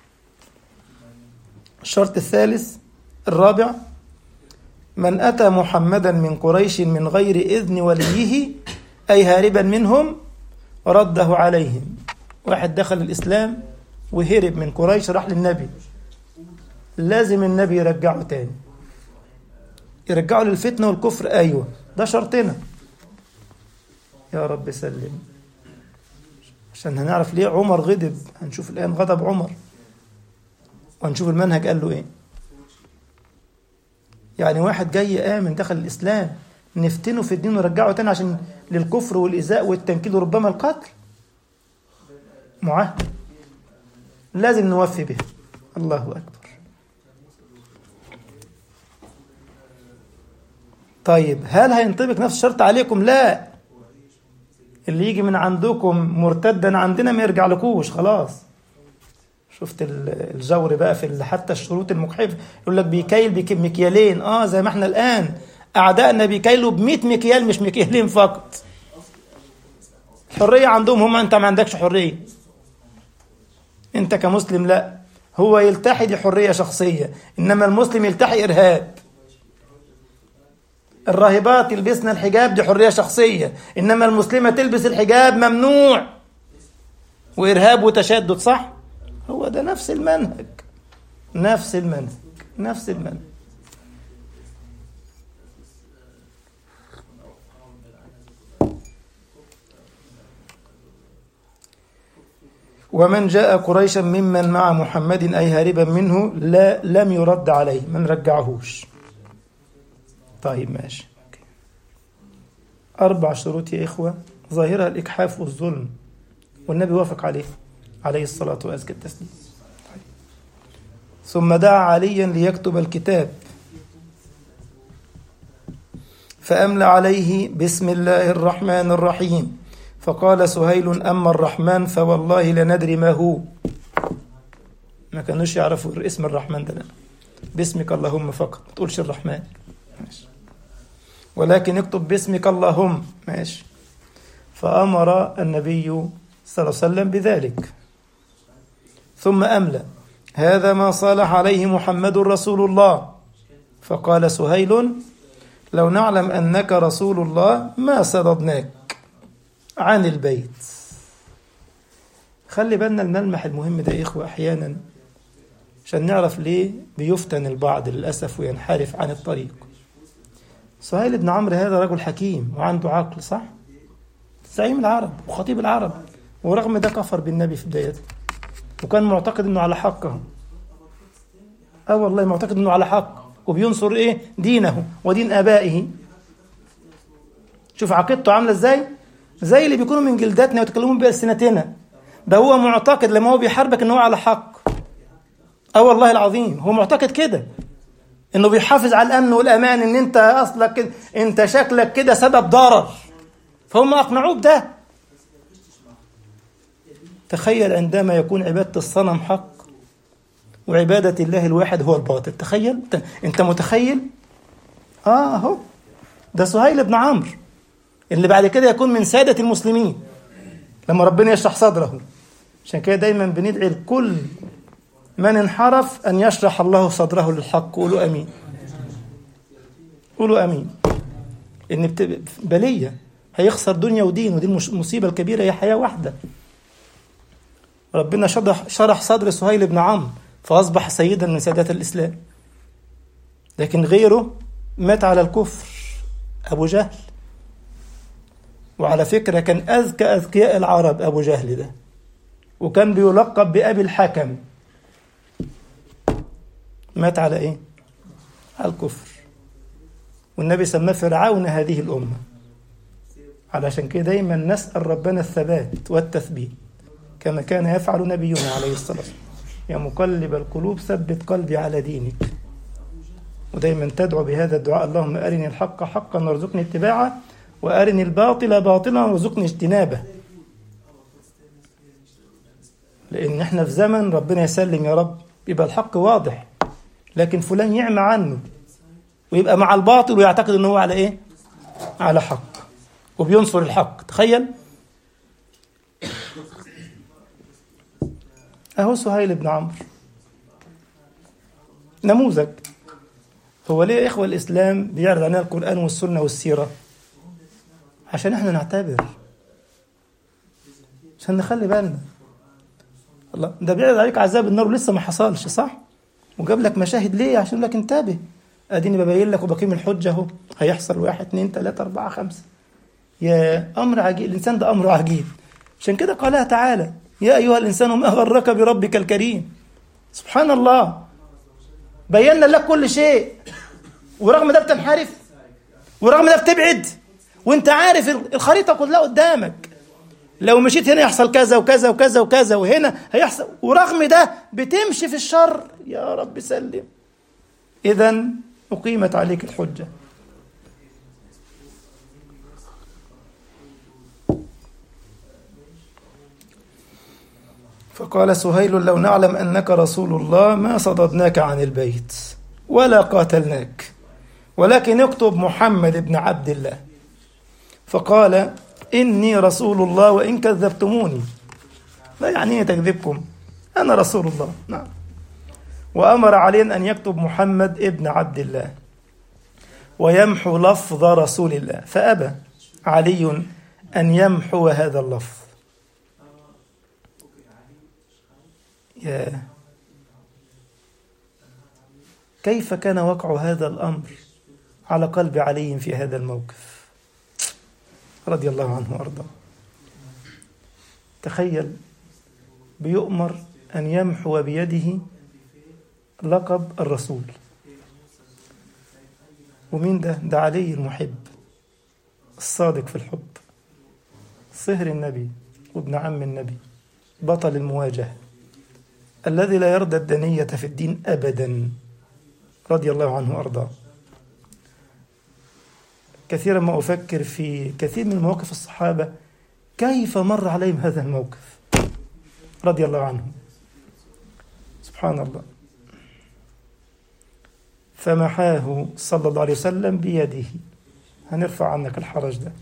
Speaker 1: الشرط الثالث الرابع من أتى محمدا من قريش من غير إذن وليه أي هاربا منهم رده عليهم واحد دخل الإسلام وهرب من قريش راح للنبي لازم النبي يرجعه تاني يرجعه للفتنة والكفر أيوة ده شرطنا يا رب سلم عشان هنعرف ليه عمر غضب هنشوف الآن غضب عمر وهنشوف المنهج قال له إيه يعني واحد جاي آمن دخل الإسلام نفتنه في الدين ونرجعه تاني عشان للكفر والإزاء والتنكيل وربما القتل معاهدة لازم نوفي به الله أكبر طيب هل هينطبق نفس الشرط عليكم لا اللي يجي من عندكم مرتدا عندنا ما يرجع لكوش خلاص شفت الجور بقى في حتى الشروط المجحفة يقول لك بيكيل بمكيالين اه زي ما احنا الان اعدائنا بيكيلوا ب 100 مكيال مش مكيالين فقط حرية عندهم هم انت ما عندكش حرية انت كمسلم لا هو يلتحي دي حرية شخصية انما المسلم يلتحي ارهاب الراهبات يلبسن الحجاب دي حرية شخصية إنما المسلمة تلبس الحجاب ممنوع وإرهاب وتشدد صح؟ هو ده نفس المنهج نفس المنهج نفس المنهج ومن جاء قريشا ممن مع محمد أي هاربا منه لا لم يرد عليه من رجعهوش طيب ماشي أربع شروط يا إخوة ظاهرها الإجحاف والظلم والنبي وافق عليه عليه الصلاة وأزكى التسليم طيب. ثم دعا عليا ليكتب الكتاب فأملى عليه بسم الله الرحمن الرحيم فقال سهيل أما الرحمن فوالله لا ندري ما هو ما كانوش يعرفوا اسم الرحمن ده لا باسمك اللهم فقط ما تقولش الرحمن ماشي ولكن اكتب باسمك اللهم ماشي فأمر النبي صلى الله عليه وسلم بذلك ثم أملى هذا ما صالح عليه محمد رسول الله فقال سهيل لو نعلم أنك رسول الله ما صددناك عن البيت خلي بالنا الملمح المهم ده يا إخوة أحيانا عشان نعرف ليه بيفتن البعض للأسف وينحرف عن الطريق سهيل بن عمرو هذا رجل حكيم وعنده عقل صح زعيم العرب وخطيب العرب ورغم ده كفر بالنبي في بدايته وكان معتقد انه على حقه اه والله معتقد انه على حق وبينصر ايه دينه ودين ابائه شوف عقيدته عامله ازاي زي اللي بيكونوا من جلداتنا ويتكلمون بألسنتنا ده هو معتقد لما هو بيحاربك ان هو على حق اه والله العظيم هو معتقد كده انه بيحافظ على الامن والامان ان انت اصلك كده انت شكلك كده سبب ضرر فهم اقنعوه بده تخيل عندما يكون عباده الصنم حق وعباده الله الواحد هو الباطل تخيل انت متخيل اه اهو ده سهيل بن عمرو اللي بعد كده يكون من سادة المسلمين لما ربنا يشرح صدره عشان كده دايما بندعي لكل من انحرف أن يشرح الله صدره للحق قولوا أمين قولوا أمين إن بت... بلية هيخسر دنيا ودين ودي المصيبة الكبيرة هي حياة واحدة ربنا شرح, شرح صدر سهيل بن عمرو فأصبح سيدا من سادات الإسلام لكن غيره مات على الكفر أبو جهل وعلى فكرة كان أذكى أذكياء العرب أبو جهل ده وكان بيلقب بأبي الحكم مات على إيه؟ على الكفر والنبي سماه فرعون هذه الأمة علشان كده دايما نسأل ربنا الثبات والتثبيت كما كان يفعل نبينا عليه الصلاة والسلام يا مقلب القلوب ثبت قلبي على دينك ودايما تدعو بهذا الدعاء اللهم أرني الحق حقا وارزقني اتباعه وأرني الباطل باطلا وارزقني اجتنابه لأن احنا في زمن ربنا يسلم يا رب يبقى الحق واضح لكن فلان يعمى عنه ويبقى مع الباطل ويعتقد ان هو على ايه على حق وبينصر الحق تخيل اهو سهيل بن عمرو نموذج هو ليه يا اخوه الاسلام بيعرض علينا القران والسنه والسيره عشان احنا نعتبر عشان نخلي بالنا الله ده بيعرض عليك عذاب النار ولسه ما حصلش صح وجاب لك مشاهد ليه عشان لك انتبه اديني ببين لك وبقيم الحجه اهو هيحصل واحد اثنين ثلاثة أربعة خمسة يا أمر عجيب الإنسان ده أمره عجيب عشان كده قالها تعالى يا أيها الإنسان ما غرك بربك الكريم سبحان الله بينا لك كل شيء ورغم ده بتنحرف ورغم ده بتبعد وانت عارف الخريطة كلها قدامك لو مشيت هنا يحصل كذا وكذا وكذا وكذا وهنا هيحصل ورغم ده بتمشي في الشر يا رب سلم إذا أقيمت عليك الحجة فقال سهيل لو نعلم أنك رسول الله ما صددناك عن البيت ولا قاتلناك ولكن اكتب محمد بن عبد الله فقال إني رسول الله وإن كذبتموني لا يعني تكذبكم أنا رسول الله نعم وأمر عليا أن يكتب محمد ابن عبد الله ويمحو لفظ رسول الله فأبى علي أن يمحو هذا اللفظ يا كيف كان وقع هذا الأمر على قلب علي في هذا الموقف رضي الله عنه وارضاه تخيل بيؤمر أن يمحو بيده لقب الرسول ومين ده؟ ده علي المحب الصادق في الحب صهر النبي وابن عم النبي بطل المواجهة الذي لا يرضى الدنية في الدين أبدا رضي الله عنه وأرضاه كثيرا ما أفكر في كثير من مواقف الصحابة كيف مر عليهم هذا الموقف رضي الله عنهم سبحان الله فمحاه صلى الله عليه وسلم بيده هنرفع عنك الحرج ده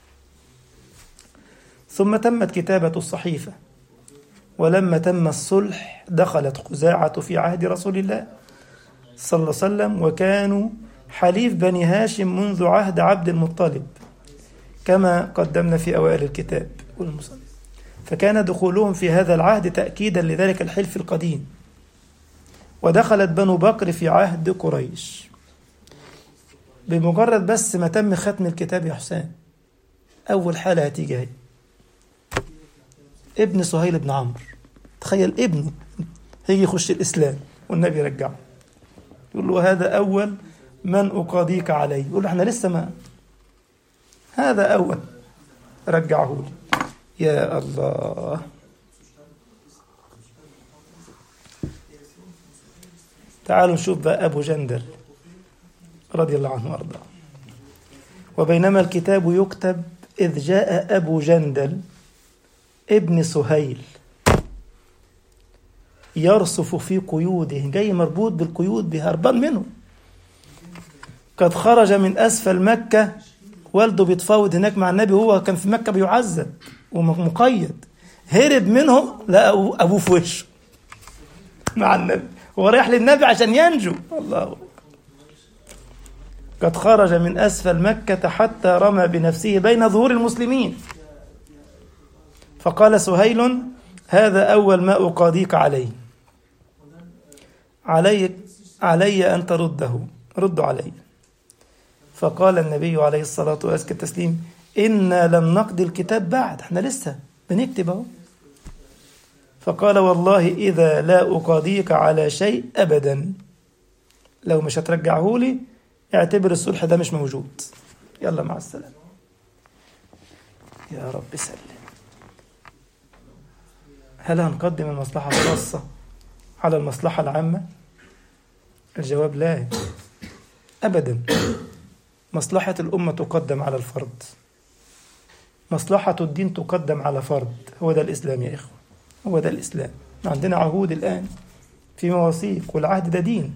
Speaker 1: ثم تمت كتابة الصحيفة ولما تم الصلح دخلت خزاعة في عهد رسول الله صلى الله عليه وسلم وكانوا حليف بني هاشم منذ عهد عبد المطلب كما قدمنا في أوائل الكتاب والمصنف فكان دخولهم في هذا العهد تأكيدا لذلك الحلف القديم ودخلت بنو بكر في عهد قريش بمجرد بس ما تم ختم الكتاب يا حسام أول حالة هتيجي هي ابن سهيل بن عمرو تخيل ابنه هيجي يخش الإسلام والنبي يرجعه يقول له هذا أول من أقاضيك عليه يقول له احنا لسه ما هذا أول رجعه لي يا الله تعالوا نشوف بقى أبو جندل رضي الله عنه وأرضاه وبينما الكتاب يكتب إذ جاء أبو جندل ابن سهيل يرصف في قيوده جاي مربوط بالقيود بهربان منه قد خرج من أسفل مكة والده بيتفاوض هناك مع النبي هو كان في مكة بيعذب ومقيد هرب منهم لقى أبوه في وشه مع النبي هو رايح للنبي عشان ينجو الله قد خرج من أسفل مكة حتى رمى بنفسه بين ظهور المسلمين فقال سهيل هذا أول ما أقاضيك عليه علي علي أن ترده رد علي فقال النبي عليه الصلاة وأزكى التسليم إنا لم نقضي الكتاب بعد احنا لسه بنكتب اهو فقال والله إذا لا أقاضيك على شيء أبدا لو مش هترجعه لي اعتبر الصلح ده مش موجود يلا مع السلامة يا رب سلم هل هنقدم المصلحة الخاصة على المصلحة العامة الجواب لا أبدا مصلحة الأمة تقدم على الفرد مصلحة الدين تقدم على فرد هو ده الإسلام يا إخوة هو ده الإسلام عندنا عهود الآن في مواثيق والعهد ده دين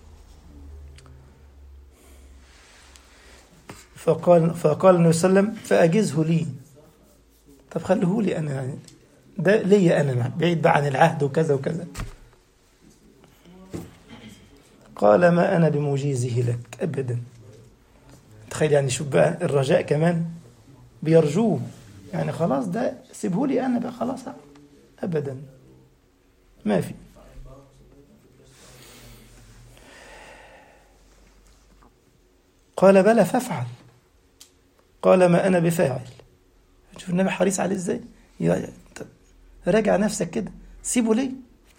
Speaker 1: فقال فقال النبي صلى الله عليه وسلم فأجزه لي طب خليه لي أنا يعني ده ليا أنا بعيد بقى عن العهد وكذا وكذا قال ما أنا بمجيزه لك أبدا تخيل يعني شوف بقى الرجاء كمان بيرجوه يعني خلاص ده سيبه لي أنا بقى خلاص أبدا ما في قال بلى فافعل قال ما أنا بفاعل شوف النبي حريص عليه ازاي يا راجع نفسك كده سيبه ليه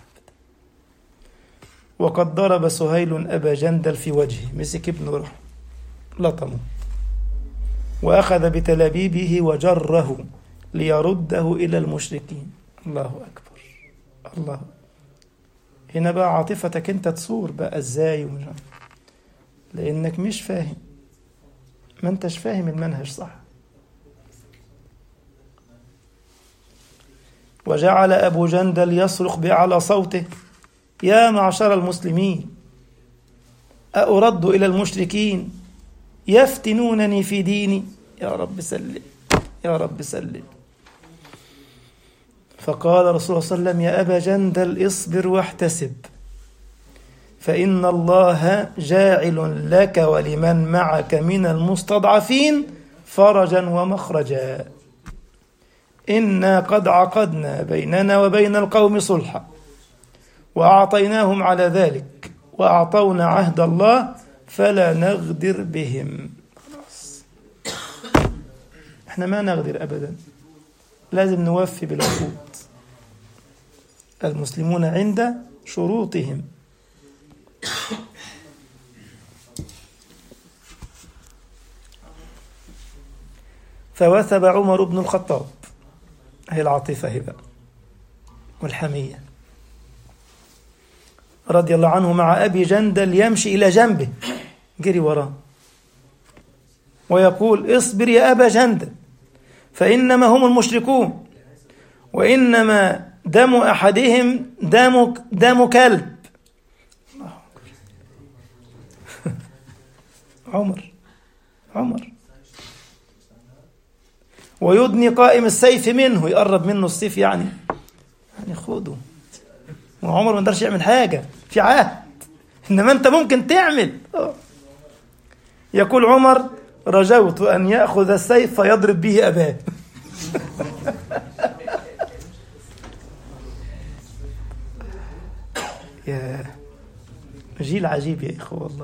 Speaker 1: وقد ضرب سهيل أبا جندل في وجهه مسك ابنه روح لطمه وأخذ بتلابيبه وجره ليرده إلى المشركين الله أكبر الله هنا بقى عاطفتك أنت تصور بقى إزاي ومش لأنك مش فاهم ما أنتش فاهم المنهج صح وجعل أبو جندل يصرخ بأعلى صوته يا معشر المسلمين أأرد إلى المشركين يفتنونني في ديني يا رب سلم يا رب سلم فقال رسول الله صلى الله عليه وسلم يا أبا جندل اصبر واحتسب فإن الله جاعل لك ولمن معك من المستضعفين فرجا ومخرجا إنا قد عقدنا بيننا وبين القوم صلحا وأعطيناهم على ذلك وأعطونا عهد الله فلا نغدر بهم خلاص احنا ما نغدر أبدا لازم نوفي بالعقود المسلمون عند شروطهم فوثب عمر بن الخطاب هي العاطفة هي بقى والحمية رضي الله عنه مع أبي جندل يمشي إلى جنبه جري وراه ويقول اصبر يا أبا جندل فإنما هم المشركون وإنما دم أحدهم دم دم كلب عمر عمر ويدني قائم السيف منه يقرب منه السيف يعني يعني خده وعمر ما يقدرش يعمل حاجة في عهد إنما أنت ممكن تعمل يقول عمر رجوت أن يأخذ السيف فيضرب به أباه يا جيل عجيب يا إخوة والله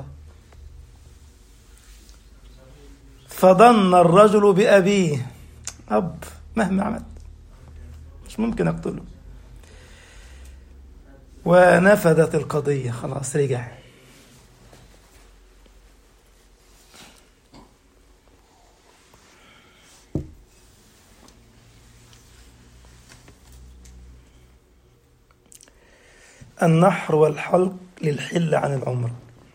Speaker 1: فظن الرجل بأبيه أب مهما عمل مش ممكن أقتله ونفذت القضية خلاص رجع النحر والحلق للحل عن العمرة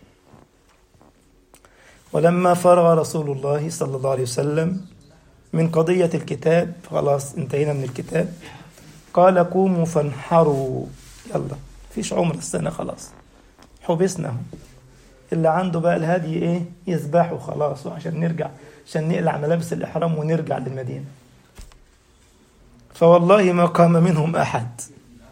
Speaker 1: ولما فرغ رسول الله صلى الله عليه وسلم من قضية الكتاب خلاص انتهينا من الكتاب قال قوموا فانحروا يلا فيش عمر السنة خلاص حبسنا اللي عنده بقى الهدي ايه يذبحه خلاص عشان نرجع عشان نقلع ملابس الإحرام ونرجع للمدينة فوالله ما قام منهم أحد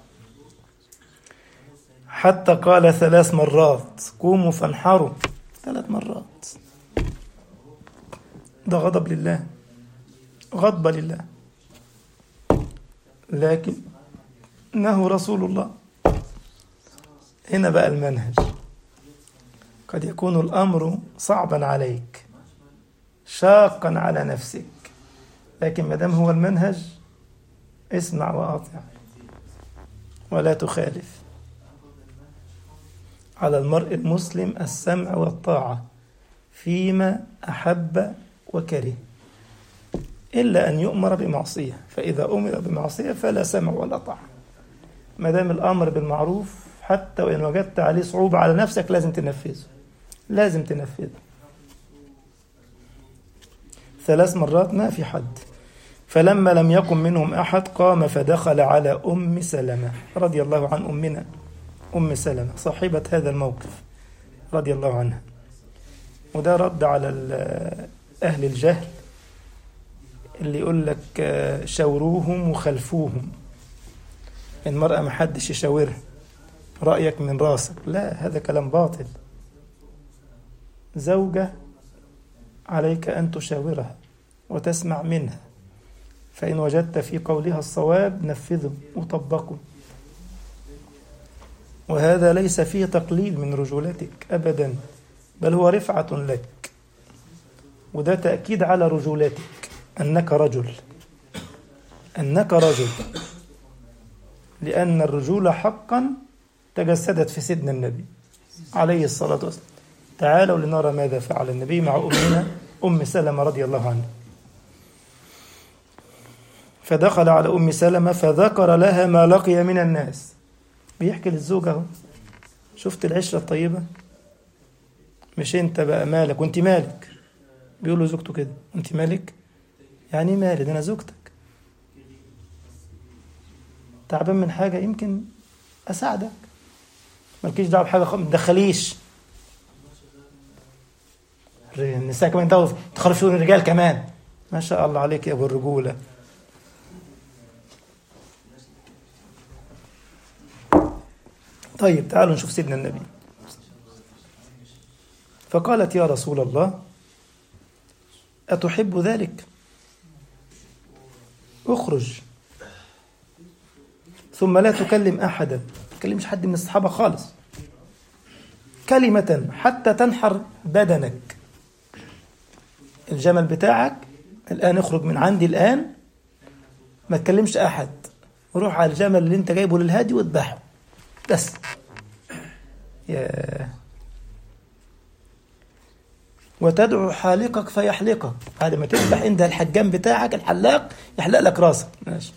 Speaker 1: حتى قال ثلاث مرات قوموا فانحروا ثلاث مرات ده غضب لله غضب لله لكن انه رسول الله هنا بقى المنهج قد يكون الامر صعبا عليك شاقا على نفسك لكن ما دام هو المنهج اسمع واطع ولا تخالف على المرء المسلم السمع والطاعه فيما احب وكره إلا أن يؤمر بمعصية فإذا أمر بمعصية فلا سمع ولا طاعة ما دام الأمر بالمعروف حتى وإن وجدت عليه صعوبة على نفسك لازم تنفذه لازم تنفذه ثلاث مرات ما في حد فلما لم يقم منهم أحد قام فدخل على أم سلمة رضي الله عن أمنا أم سلمة صاحبة هذا الموقف رضي الله عنها وده رد على أهل الجهل اللي يقول لك شاوروهم وخلفوهم المرأة ما حدش يشاورها رأيك من راسك لا هذا كلام باطل زوجة عليك أن تشاورها وتسمع منها فإن وجدت في قولها الصواب نفذه وطبقه وهذا ليس فيه تقليل من رجولتك أبدا بل هو رفعة لك وده تأكيد على رجولتك أنك رجل أنك رجل لأن الرجولة حقا تجسدت في سيدنا النبي عليه الصلاة والسلام تعالوا لنرى ماذا فعل النبي مع أمنا أم سلمة رضي الله عنها فدخل على أم سلمة فذكر لها ما لقي من الناس بيحكي للزوجة اهو شفت العشرة الطيبة مش انت بقى مالك وانت مالك بيقول له زوجته كده انت مالك يعني مالي ده انا زوجتك تعبان من حاجة يمكن أساعدك مالكيش دعوة بحاجة ما تدخليش النساء كمان ده تخرج شؤون الرجال كمان ما شاء الله عليك يا ابو الرجولة طيب تعالوا نشوف سيدنا النبي فقالت يا رسول الله أتحب ذلك اخرج ثم لا تكلم أحدا ما تكلمش حد من الصحابة خالص كلمة حتى تنحر بدنك الجمل بتاعك الآن اخرج من عندي الآن ما تكلمش أحد روح على الجمل اللي انت جايبه للهادي واذبحه بس يا وتدعو حالقك فيحلقك بعد ما تذبح انت الحجام بتاعك الحلاق يحلق لك راسك ماشي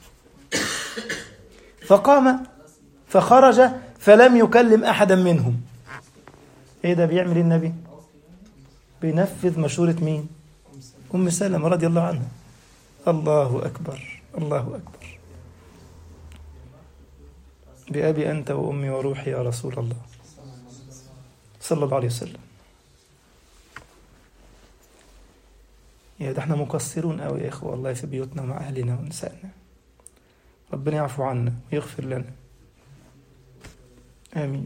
Speaker 1: فقام فخرج فلم يكلم احدا منهم ايه ده بيعمل إيه النبي بينفذ مشورة مين ام سلمة رضي الله عنها الله اكبر الله اكبر بأبي أنت وأمي وروحي يا رسول الله صلى الله عليه وسلم يا ده احنا مقصرون قوي يا اخوة والله في بيوتنا مع أهلنا ونسائنا ربنا يعفو عنا ويغفر لنا آمين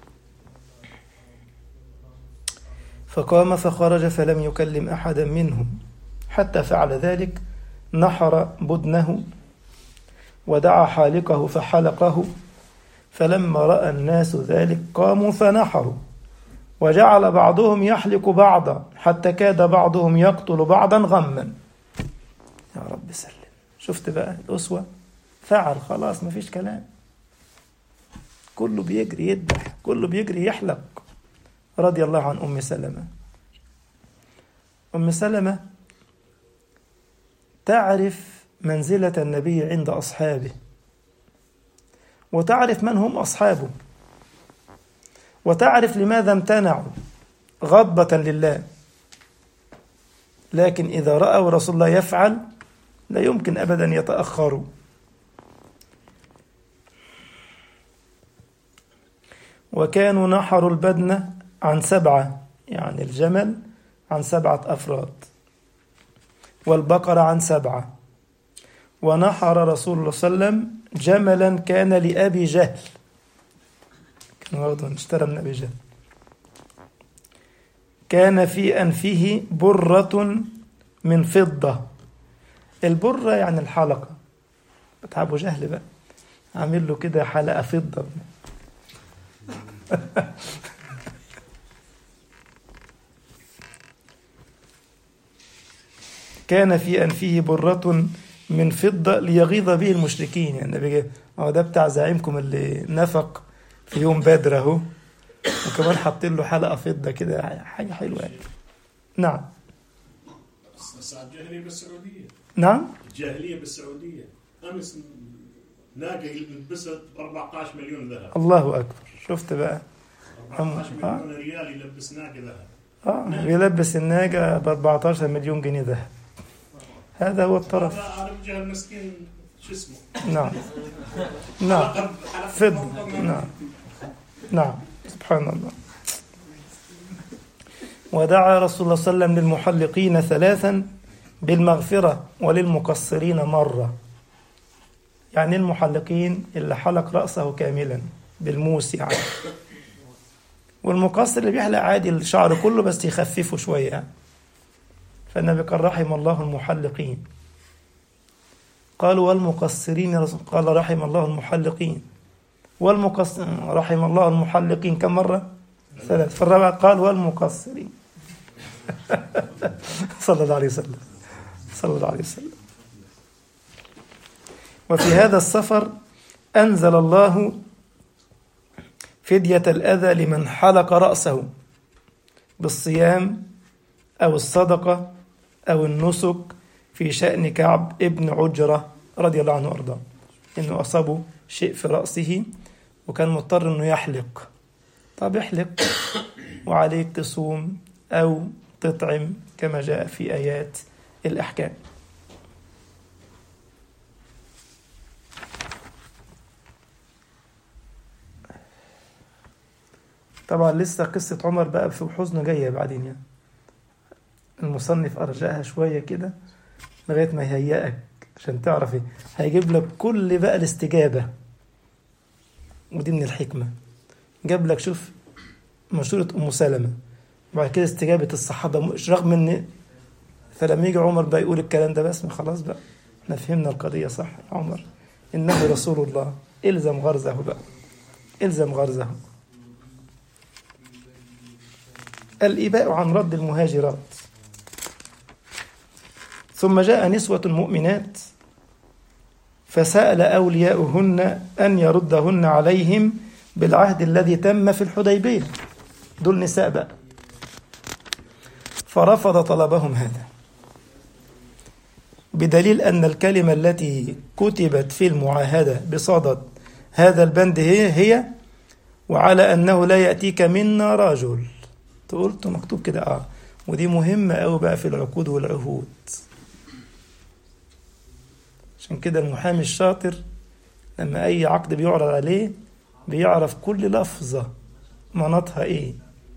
Speaker 1: فقام فخرج فلم يكلم أحدا منهم حتى فعل ذلك نحر بدنه ودعا حالقه فحلقه فلما رأى الناس ذلك قاموا فنحروا وجعل بعضهم يحلق بعضا حتى كاد بعضهم يقتل بعضا غما يا رب سلم شفت بقى الأسوة فعل خلاص مفيش كلام كله بيجري يذبح كله بيجري يحلق رضي الله عن أم سلمة أم سلمة تعرف منزلة النبي عند أصحابه وتعرف من هم أصحابه وتعرف لماذا امتنعوا غضبة لله لكن إذا رأوا رسول الله يفعل لا يمكن أبدا يتأخروا وكانوا نحروا البدنة عن سبعة يعني الجمل عن سبعة أفراد والبقرة عن سبعة ونحر رسول الله صلى الله عليه وسلم جملا كان لأبي جهل كان واخده اشترى من أبي جهل كان في أنفه برة من فضة البرة يعني الحلقة بتاع أبو جهل بقى عامل له كده حلقة فضة كان في أنفه برة من فضة ليغيظ به المشركين يعني النبي جاي اه ده بتاع زعيمكم اللي نفق في يوم بدر اهو وكمان حاطين له حلقة فضة كده حاجة حلوة يعني نعم
Speaker 2: بس الجاهلية بالسعودية
Speaker 1: نعم
Speaker 2: الجاهلية بالسعودية أمس ناقة لبست ب 14 مليون ذهب
Speaker 1: الله أكبر شفت بقى
Speaker 2: 14
Speaker 1: آه.
Speaker 2: مليون ريال يلبس ناقة ذهب
Speaker 1: اه بيلبس الناقة ب 14 مليون جنيه ذهب هذا هو الطرف
Speaker 2: هذا على وجه المسكين شو اسمه؟
Speaker 1: نعم نعم
Speaker 2: حلقة حلقة
Speaker 1: فضة نعم نعم سبحان الله ودعا رسول الله صلى الله عليه وسلم للمحلقين ثلاثا بالمغفرة وللمقصرين مرة يعني المحلقين اللي حلق رأسه كاملا بالموس يعني والمقصر اللي بيحلق عادي الشعر كله بس يخففه شوية يعني. فالنبي قال رحم الله المحلقين قالوا والمقصرين يا رسول قال رحم الله المحلقين والمقصر رحم الله المحلقين كم مرة؟ ثلاث في الرابعة قال والمقصرين صلى الله عليه وسلم صلى الله عليه وسلم وفي هذا السفر أنزل الله فدية الأذى لمن حلق رأسه بالصيام أو الصدقة أو النسك في شأن كعب ابن عجرة رضي الله عنه وأرضاه إنه أصابه شيء في رأسه وكان مضطر إنه يحلق طب احلق وعليك تصوم أو تطعم كما جاء في آيات الأحكام طبعا لسه قصة عمر بقى في حزنه جاية بعدين يعني المصنف أرجعها شوية كده لغاية ما يهيئك عشان تعرف ايه هيجيب لك كل بقى الاستجابة ودي من الحكمة جاب لك شوف مشورة أم سلمة وبعد كده استجابة الصحابة مش رغم إن فلما يجي عمر بقى يقول الكلام ده بس ما خلاص بقى احنا فهمنا القضية صح يا عمر إنه رسول الله إلزم غرزه بقى إلزم غرزه الإباء عن رد المهاجرات ثم جاء نسوة مؤمنات فسأل أولياؤهن أن يردهن عليهم بالعهد الذي تم في الحديبية دول نساء بقى فرفض طلبهم هذا بدليل أن الكلمة التي كتبت في المعاهدة بصدد هذا البند هي هي وعلى أنه لا يأتيك منا رجل قلت مكتوب كده اه ودي مهمة أوي بقى في العقود والعهود عشان كده المحامي الشاطر لما أي عقد بيعرض عليه بيعرف كل لفظة مناطها إيه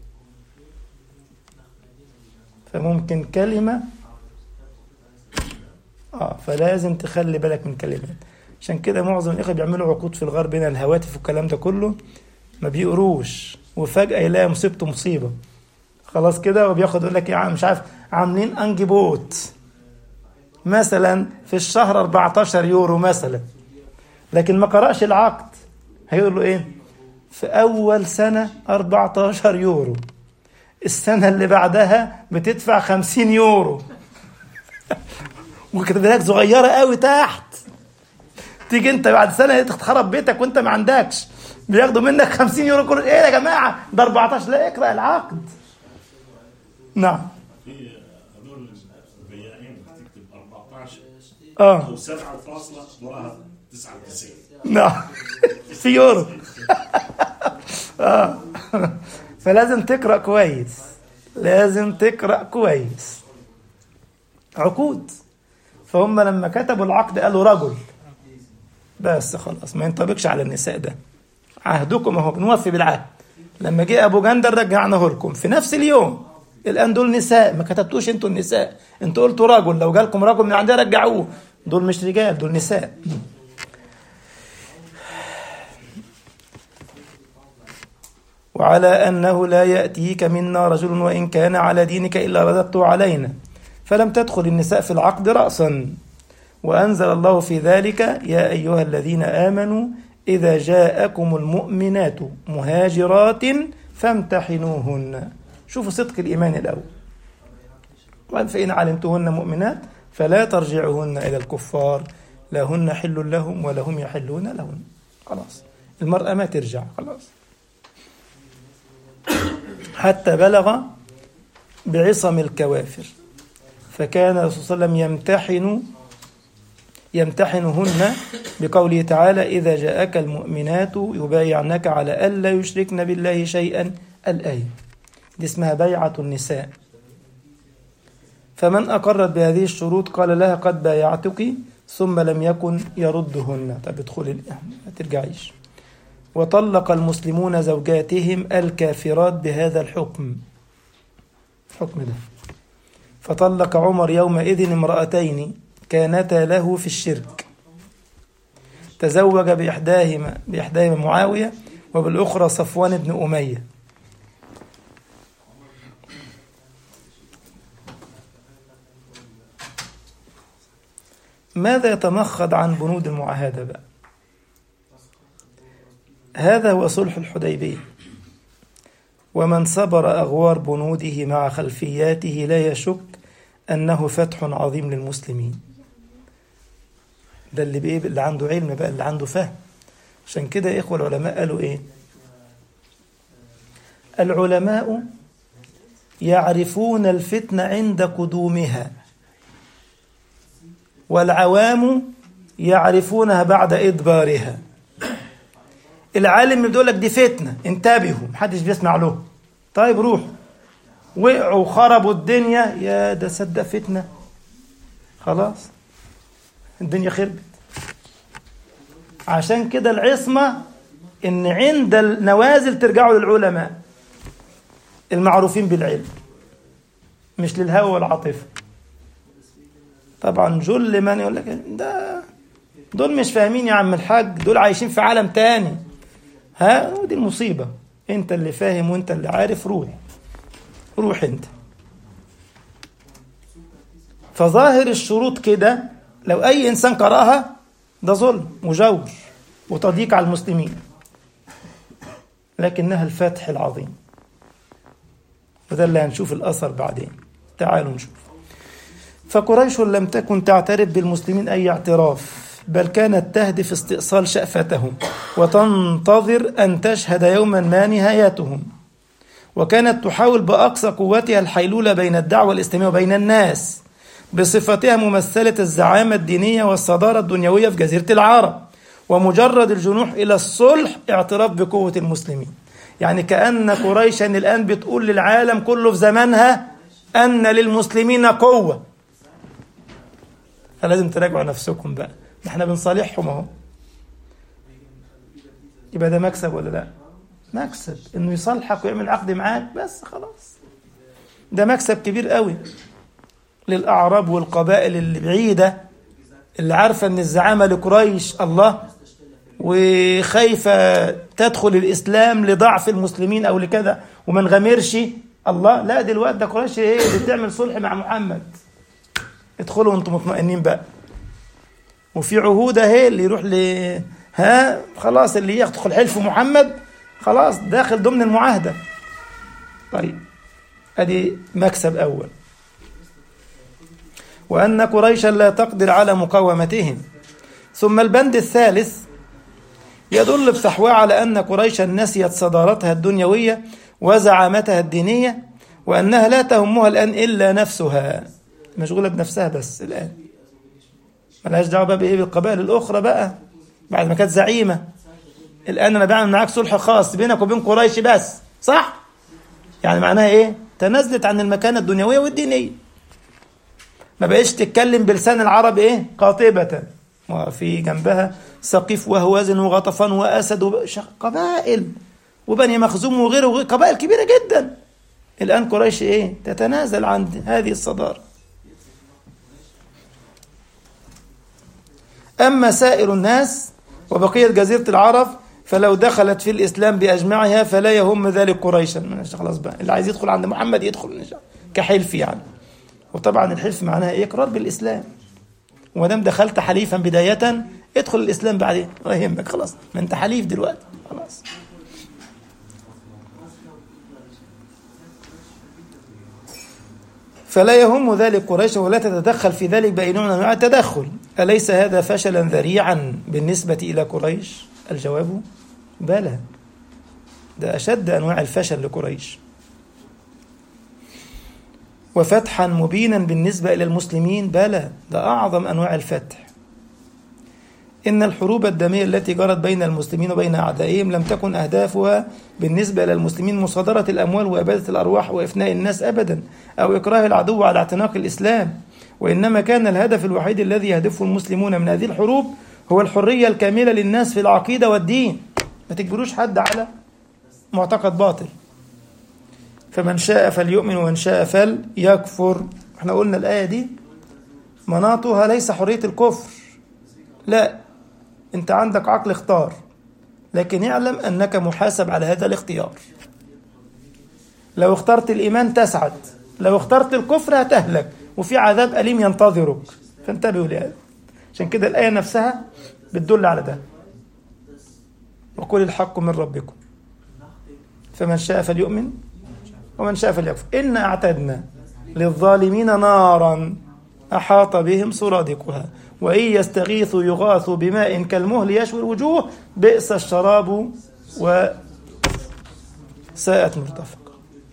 Speaker 1: فممكن كلمة اه فلازم تخلي بالك من كلمات عشان كده معظم الإخوة بيعملوا عقود في الغرب هنا الهواتف والكلام ده كله ما بيقروش وفجأة يلاقي مصيبته مصيبة خلاص كده وبياخد يقول لك يا مش عارف عاملين انجبوت مثلا في الشهر 14 يورو مثلا لكن ما قرأش العقد هيقول له ايه في اول سنة 14 يورو السنة اللي بعدها بتدفع 50 يورو وكتبت صغيرة قوي تحت تيجي انت بعد سنة تخرب بيتك وانت ما عندكش بياخدوا منك 50 يورو كل ايه يا جماعة ده 14 لا اقرأ العقد نعم
Speaker 2: في هذول البياعين بتكتب 14
Speaker 1: اه
Speaker 2: او 7 فاصلة وراها 99
Speaker 1: نعم في يورو اه فلازم تقرا كويس لازم تقرا كويس عقود فهم لما كتبوا العقد قالوا رجل بس خلاص ما ينطبقش على النساء ده عهدكم اهو بنوفي بالعهد لما جه ابو جندل رجعناه لكم في نفس اليوم الان دول نساء ما كتبتوش انتوا النساء انتوا قلتوا رجل لو جالكم رجل من عندها رجعوه دول مش رجال دول نساء وعلى أنه لا يأتيك منا رجل وإن كان على دينك إلا رددته علينا فلم تدخل النساء في العقد رأسا وأنزل الله في ذلك يا أيها الذين آمنوا إذا جاءكم المؤمنات مهاجرات فامتحنوهن شوفوا صدق الإيمان الأول وأن فإن علمتهن مؤمنات فلا ترجعوهن إلى الكفار لا هن حل لهم ولا هم يحلون لهن خلاص المرأة ما ترجع خلاص حتى بلغ بعصم الكوافر فكان الرسول صلى الله عليه وسلم يمتحن يمتحنهن بقوله تعالى إذا جاءك المؤمنات يبايعنك على ألا يشركن بالله شيئا الآية دي اسمها بيعة النساء فمن أقرت بهذه الشروط قال لها قد بايعتك ثم لم يكن يردهن طب ادخلي ما ترجعيش وطلق المسلمون زوجاتهم الكافرات بهذا الحكم الحكم ده فطلق عمر يومئذ امرأتين كانتا له في الشرك تزوج بإحداهما بإحداهما معاوية وبالأخرى صفوان بن أمية ماذا يتمخض عن بنود المعاهدة بقى هذا هو صلح الحديبية ومن صبر أغوار بنوده مع خلفياته لا يشك أنه فتح عظيم للمسلمين ده اللي بإيه اللي عنده علم بقى اللي عنده فهم عشان كده يا إخوة العلماء قالوا إيه العلماء يعرفون الفتنة عند قدومها والعوام يعرفونها بعد إدبارها العالم بيقول لك دي فتنة انتبهوا محدش بيسمع له طيب روحوا وقعوا خربوا الدنيا يا ده صدق فتنة خلاص الدنيا خربت عشان كده العصمة ان عند النوازل ترجعوا للعلماء المعروفين بالعلم مش للهوى والعاطفة طبعا جل من يقول لك ده دول مش فاهمين يا عم الحاج دول عايشين في عالم تاني ها ودي المصيبة انت اللي فاهم وانت اللي عارف روح روح انت فظاهر الشروط كده لو اي انسان قراها ده ظلم وجور وتضييق على المسلمين لكنها الفتح العظيم وده اللي هنشوف الاثر بعدين تعالوا نشوف فقريش لم تكن تعترف بالمسلمين اي اعتراف بل كانت تهدف استئصال شأفتهم وتنتظر أن تشهد يوما ما نهايتهم وكانت تحاول بأقصى قوتها الحيلولة بين الدعوة الإسلامية وبين الناس بصفتها ممثلة الزعامة الدينية والصدارة الدنيوية في جزيرة العرب ومجرد الجنوح إلى الصلح اعتراف بقوة المسلمين يعني كأن قريشا الآن بتقول للعالم كله في زمانها أن للمسلمين قوة فلازم تراجعوا نفسكم بقى احنا بنصالحهم اهو يبقى ده مكسب ولا لا مكسب انه يصالحك ويعمل عقد معاك بس خلاص ده مكسب كبير قوي للاعراب والقبائل اللي بعيده اللي عارفه ان الزعامه لقريش الله وخايفه تدخل الاسلام لضعف المسلمين او لكذا وما نغامرش الله لا دلوقتي ده قريش ايه اللي بتعمل صلح مع محمد ادخلوا وانتم مطمئنين بقى وفي عهود اهي اللي يروح ل ها خلاص اللي يدخل حلف محمد خلاص داخل ضمن المعاهده طيب ادي مكسب اول وان قريشا لا تقدر على مقاومتهم ثم البند الثالث يدل بصحواه على ان قريشا نسيت صدارتها الدنيويه وزعامتها الدينيه وانها لا تهمها الان الا نفسها مشغوله بنفسها بس الان ملهاش دعوه بقى بايه بالقبائل الاخرى بقى بعد ما كانت زعيمه الان انا بعمل معاك صلح خاص بينك وبين قريش بس صح يعني معناها ايه تنازلت عن المكانه الدنيويه والدينيه ما بقتش تتكلم بلسان العرب ايه قاطبه وفي جنبها سقيف وهوازن وغطفان واسد وش... قبائل وبني مخزوم وغيره وغيره قبائل كبيره جدا الان قريش ايه تتنازل عن هذه الصداره أما سائر الناس وبقية جزيرة العرب فلو دخلت في الإسلام بأجمعها فلا يهم ذلك قريشا خلاص بقى اللي عايز يدخل عند محمد يدخل كحلف يعني وطبعا الحلف معناها إيه إقرار بالإسلام وما دام دخلت حليفا بداية ادخل الإسلام بعدين ولا يهمك خلاص ما أنت حليف دلوقتي خلاص فلا يهم ذلك قريش ولا تتدخل في ذلك بأي نوع من أنواع التدخل أليس هذا فشلا ذريعا بالنسبة إلى قريش الجواب بلى ده أشد أنواع الفشل لقريش وفتحا مبينا بالنسبة إلى المسلمين بلى ده أعظم أنواع الفتح إن الحروب الدمية التي جرت بين المسلمين وبين أعدائهم لم تكن أهدافها بالنسبة إلى المسلمين مصادرة الأموال وإبادة الأرواح وإفناء الناس أبدا أو إكراه العدو على اعتناق الإسلام وإنما كان الهدف الوحيد الذي يهدفه المسلمون من هذه الحروب هو الحرية الكاملة للناس في العقيدة والدين ما تجبروش حد على معتقد باطل فمن شاء فليؤمن ومن شاء فليكفر احنا قلنا الآية دي مناطها ليس حرية الكفر لا انت عندك عقل اختار لكن اعلم انك محاسب على هذا الاختيار لو اخترت الايمان تسعد لو اخترت الكفر هتهلك وفي عذاب اليم ينتظرك فانتبهوا لهذا عشان كده الايه نفسها بتدل على ده وقل الحق من ربكم فمن شاء فليؤمن ومن شاء فليكفر إنا أعتدنا للظالمين نارا أحاط بهم سرادقها وإن يستغيثوا يغاثوا بماء كالمهل يشوي الوجوه بئس الشراب وساءت مرتفقة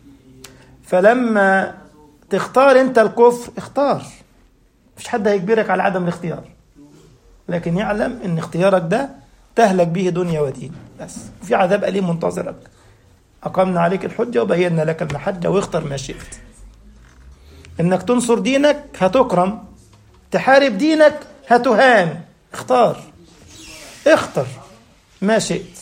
Speaker 1: فلما تختار أنت الكفر اختار مفيش حد هيجبرك على عدم الاختيار لكن يعلم أن اختيارك ده تهلك به دنيا ودين بس في عذاب أليم منتظرك أقمنا عليك الحجة وبينا لك المحجة واختر ما شئت إنك تنصر دينك هتكرم تحارب دينك هتهان اختار اختر ما شئت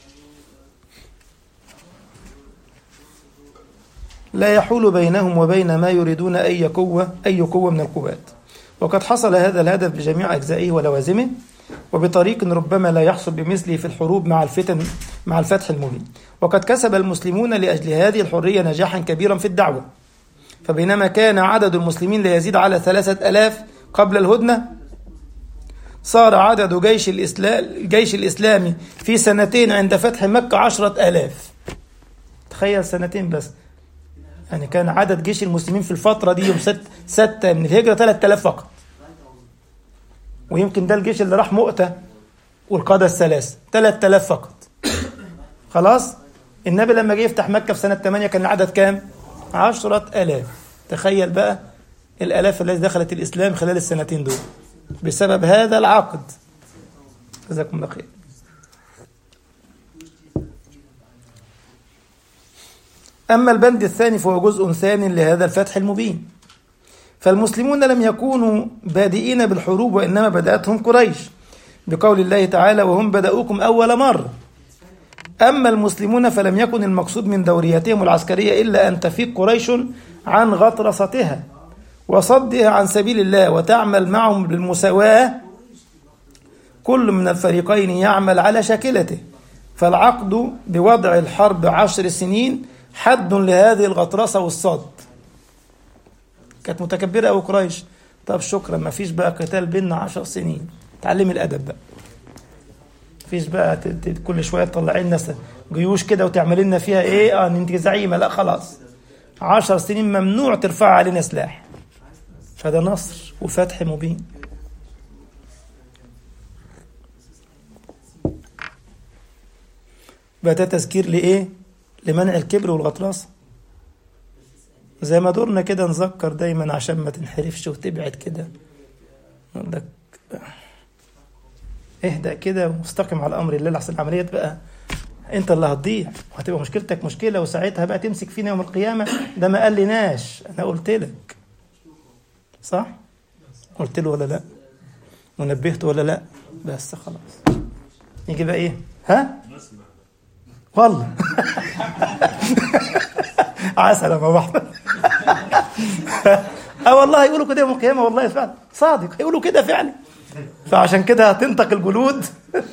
Speaker 1: لا يحول بينهم وبين ما يريدون أي قوة أي قوة من القوات وقد حصل هذا الهدف بجميع أجزائه ولوازمه وبطريق ربما لا يحصل بمثله في الحروب مع الفتن مع الفتح المبين وقد كسب المسلمون لأجل هذه الحرية نجاحا كبيرا في الدعوة فبينما كان عدد المسلمين لا يزيد على ثلاثة ألاف قبل الهدنة صار عدد جيش الإسلام الجيش الإسلامي في سنتين عند فتح مكة عشرة ألاف تخيل سنتين بس يعني كان عدد جيش المسلمين في الفترة دي يوم ست ستة من الهجرة ثلاثة آلاف فقط ويمكن ده الجيش اللي راح مؤتة والقادة الثلاثة 3000 فقط خلاص النبي لما جه يفتح مكة في سنة 8 كان العدد كام؟ عشرة آلاف تخيل بقى الآلاف التي دخلت الإسلام خلال السنتين دول بسبب هذا العقد جزاكم الله خير أما البند الثاني فهو جزء ثاني لهذا الفتح المبين فالمسلمون لم يكونوا بادئين بالحروب وإنما بدأتهم قريش بقول الله تعالى وهم بدأوكم أول مرة أما المسلمون فلم يكن المقصود من دورياتهم العسكرية إلا أن تفيق قريش عن غطرستها وصدها عن سبيل الله وتعمل معهم بالمساواة كل من الفريقين يعمل على شاكلته فالعقد بوضع الحرب عشر سنين حد لهذه الغطرسة والصد كانت متكبرة أو قريش طب شكرا ما فيش بقى قتال بيننا عشر سنين تعلمي الأدب بقى فيش بقى ت- ت- كل شوية تطلعي لنا س- جيوش كده وتعملي لنا فيها ايه اه إن انت زعيمة لا خلاص عشر سنين ممنوع ترفع علينا سلاح فده نصر وفتح مبين بقى ده تذكير لإيه؟ لمنع الكبر والغطرسة زي ما دورنا كده نذكر دايما عشان ما تنحرفش وتبعد كده نقول لك اهدأ كده واستقم على أمر الله لحسن العملية بقى أنت اللي هتضيع وهتبقى مشكلتك مشكلة وساعتها بقى تمسك فينا يوم القيامة ده ما قالناش أنا قلت لك صح؟ قلت له ولا لا؟ ونبهته ولا لا؟ بس خلاص يجي بقى إيه؟ ها؟ والله عسل يا ابو احمد اه والله يقولوا كده يوم القيامه والله فعلا صادق هيقولوا كده فعلا فعشان كده هتنطق الجلود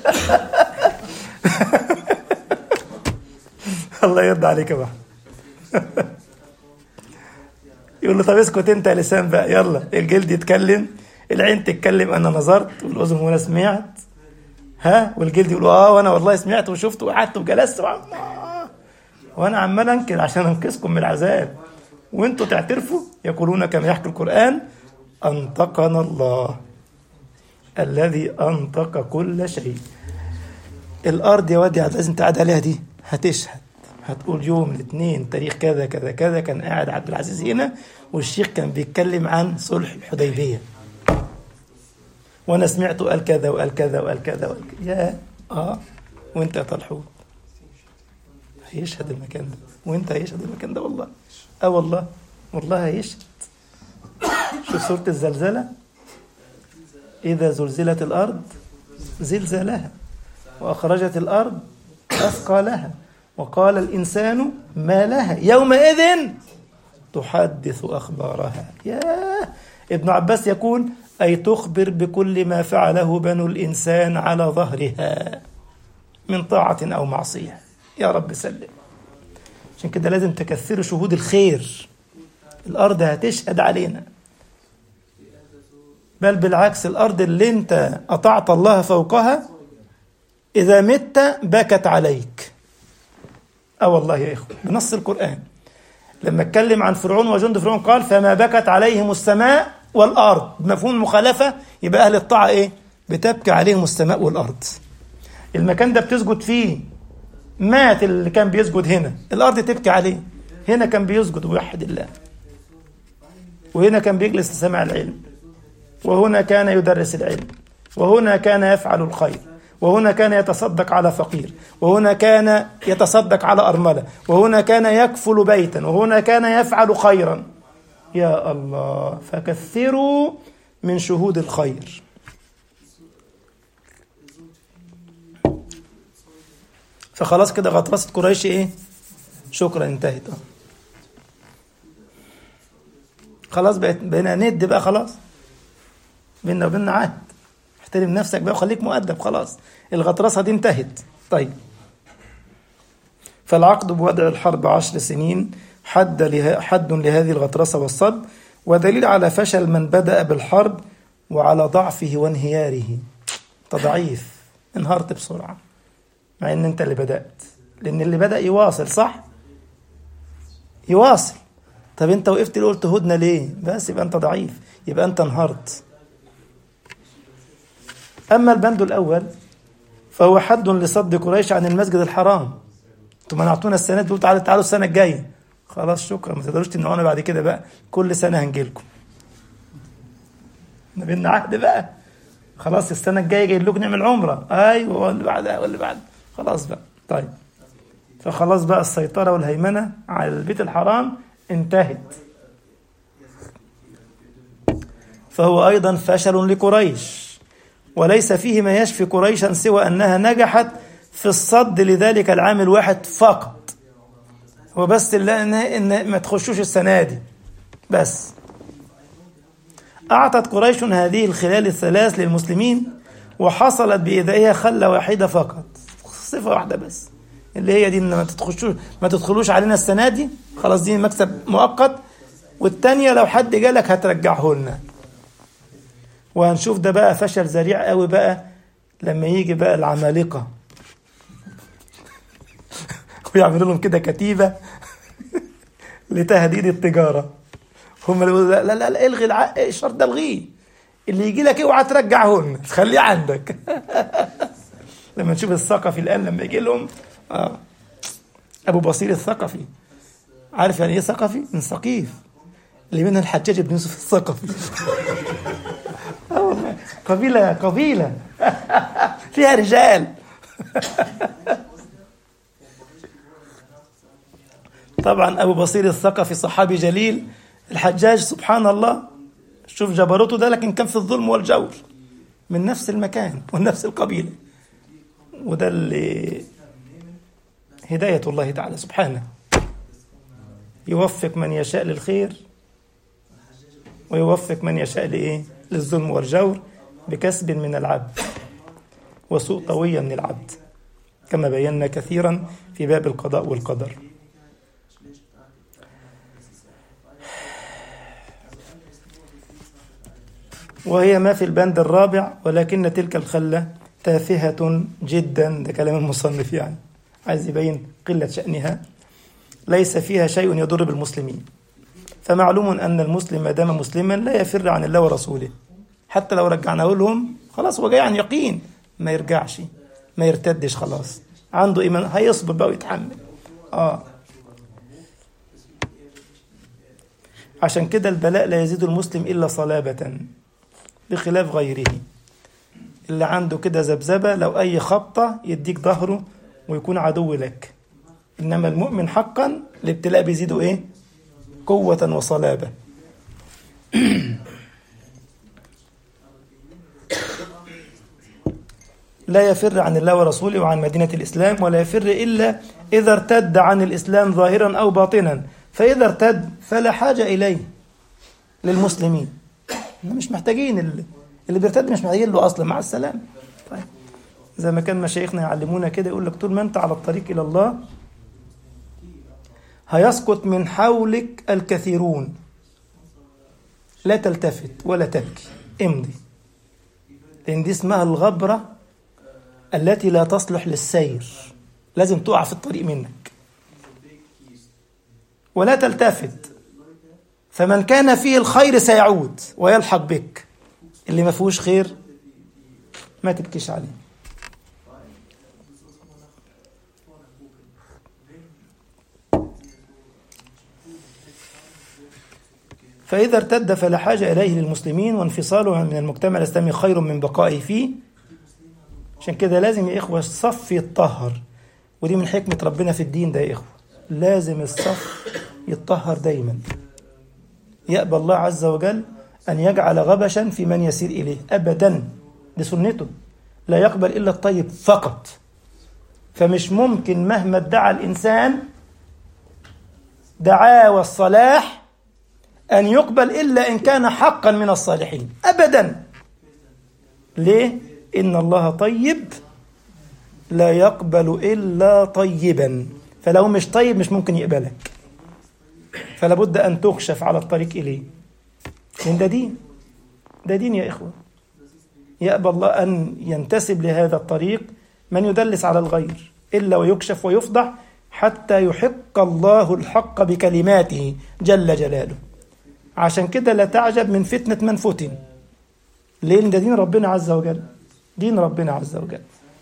Speaker 1: الله يرضى عليك يا ابو احمد يقول له طب اسكت انت يا لسان بقى يلا الجلد يتكلم العين تتكلم انا نظرت والاذن وانا سمعت ها والجلد يقول اه وانا والله سمعت وشفت وقعدت وجلست وعم... آه. وانا عمال انكر عشان انقذكم من العذاب وانتوا تعترفوا يقولون كما يحكي القران انطقنا الله الذي انطق كل شيء الارض يا واد يا عبد العزيز انت قاعد عليها دي هتشهد هتقول يوم الاثنين تاريخ كذا كذا كذا كان قاعد عبد العزيز هنا والشيخ كان بيتكلم عن صلح الحديبيه وانا سمعته قال كذا وقال كذا وقال كذا وقال كذا يا اه وانت يا طلحون هيشهد المكان ده وانت هيشهد المكان ده والله اه والله والله هيشهد شوف سورة الزلزلة إذا زلزلت الأرض زلزالها وأخرجت الأرض أثقالها وقال الإنسان ما لها يومئذ تحدث أخبارها يا ابن عباس يقول أي تخبر بكل ما فعله بنو الإنسان على ظهرها من طاعة أو معصية يا رب سلم عشان كده لازم تكثروا شهود الخير الأرض هتشهد علينا بل بالعكس الأرض اللي أنت أطعت الله فوقها إذا مت بكت عليك أه والله يا إخوة بنص القرآن لما اتكلم عن فرعون وجند فرعون قال فما بكت عليهم السماء والأرض بمفهوم المخالفة يبقى أهل الطاعة إيه بتبكي عليهم السماء والأرض المكان ده بتسجد فيه مات اللي كان بيسجد هنا الأرض تبكي عليه هنا كان بيسجد ويوحد الله وهنا كان بيجلس لسماع العلم وهنا كان يدرس العلم وهنا كان يفعل الخير وهنا كان يتصدق على فقير وهنا كان يتصدق على أرملة وهنا كان يكفل بيتا وهنا كان يفعل خيرا يا الله فكثروا من شهود الخير فخلاص كده غطرسة قريش ايه شكرا انتهت اه خلاص بقت بقينا ند بقى خلاص بينا وبيننا عهد احترم نفسك بقى وخليك مؤدب خلاص الغطرسة دي انتهت طيب فالعقد بوضع الحرب عشر سنين حد له حد لهذه الغطرسة والصد ودليل على فشل من بدأ بالحرب وعلى ضعفه وانهياره تضعيف انهارت بسرعة مع ان انت اللي بدأت لان اللي بدأ يواصل صح يواصل طب انت وقفت ليه قلت هدنة ليه بس يبقى انت ضعيف يبقى انت انهارت أما البند الأول فهو حد لصد قريش عن المسجد الحرام انتوا منعتونا السنة دي تعالوا تعالوا السنة الجاية خلاص شكرا ما تقدروش تمنعونا بعد كده بقى كل سنة هنجيلكم ما بينا عهد بقى خلاص السنة الجاية جاي لكم نعمل عمرة أيوة واللي بعدها واللي بعد خلاص بقى طيب فخلاص بقى السيطرة والهيمنة على البيت الحرام انتهت فهو أيضا فشل لقريش وليس فيه ما يشفي قريشا سوى أنها نجحت في الصد لذلك العام الواحد فقط وبس إلا إن, إن ما تخشوش السنة دي بس أعطت قريش هذه الخلال الثلاث للمسلمين وحصلت بإيذائها خلة واحدة فقط صفة واحدة بس اللي هي دي إن ما تدخلوش ما تدخلوش علينا السنة دي خلاص دي مكسب مؤقت والتانية لو حد جالك هترجعه لنا وهنشوف ده بقى فشل ذريع قوي بقى لما يجي بقى العمالقة ويعملوا لهم كده كتيبة لتهديد التجارة هم اللي يقولوا لا لا لا, لا الغي الع... الشرط ده الغيه اللي يجي لك اوعى ترجعه لنا خليه عندك لما نشوف الثقفي الان لما يجي لهم آه. ابو بصير الثقفي عارف يعني ايه ثقفي؟ من ثقيف اللي منها الحجاج بن يوسف الثقفي اه والله قبيله قبيله فيها رجال طبعا ابو بصير الثقفي صحابي جليل الحجاج سبحان الله شوف جبروته ده لكن كان في الظلم والجور من نفس المكان ونفس القبيله وده اللي هدايه الله تعالى سبحانه يوفق من يشاء للخير ويوفق من يشاء لايه للظلم والجور بكسب من العبد وسوء طوية من العبد كما بينا كثيرا في باب القضاء والقدر وهي ما في البند الرابع ولكن تلك الخلة تافهة جدا ده كلام المصنف يعني عايز يبين قلة شأنها ليس فيها شيء يضر بالمسلمين فمعلوم أن المسلم ما دام مسلما لا يفر عن الله ورسوله حتى لو رجعناه لهم خلاص هو جاي عن يقين ما يرجعش ما يرتدش خلاص عنده إيمان هيصبر بقى ويتحمل آه عشان كده البلاء لا يزيد المسلم إلا صلابة بخلاف غيره اللي عنده كده ذبذبة لو أي خبطة يديك ظهره ويكون عدو لك إنما المؤمن حقا الابتلاء بيزيده إيه قوة وصلابة لا يفر عن الله ورسوله وعن مدينة الإسلام ولا يفر إلا إذا ارتد عن الإسلام ظاهرا أو باطنا فإذا ارتد فلا حاجة إليه للمسلمين مش محتاجين اللي, اللي بيرتد مش محتاجين له أصلا مع السلامة طيب زي ما كان مشايخنا يعلمونا كده يقول لك طول ما أنت على الطريق إلى الله هيسقط من حولك الكثيرون لا تلتفت ولا تبكي امضي لأن دي اسمها الغبرة التي لا تصلح للسير لازم تقع في الطريق منك ولا تلتفت فمن كان فيه الخير سيعود ويلحق بك اللي ما فيهوش خير ما تبكيش عليه فإذا ارتد فلا حاجة إليه للمسلمين وانفصاله من المجتمع الإسلامي خير من بقائه فيه عشان كده لازم يا إخوة الصف يتطهر ودي من حكمة ربنا في الدين ده يا إخوة لازم الصف يتطهر دايما يأبى الله عز وجل أن يجعل غبشا في من يسير إليه أبدا دي سنته لا يقبل إلا الطيب فقط فمش ممكن مهما ادعى الإنسان دعاوى الصلاح أن يقبل إلا إن كان حقا من الصالحين أبدا ليه؟ إن الله طيب لا يقبل إلا طيبا فلو مش طيب مش ممكن يقبلك فلا بد أن تكشف على الطريق إليه لأن ده دين ده دين يا إخوة يأبى الله أن ينتسب لهذا الطريق من يدلس على الغير إلا ويكشف ويفضح حتى يحق الله الحق بكلماته جل جلاله عشان كده لا تعجب من فتنة من فتن لأن ده دين ربنا عز وجل دين ربنا عز وجل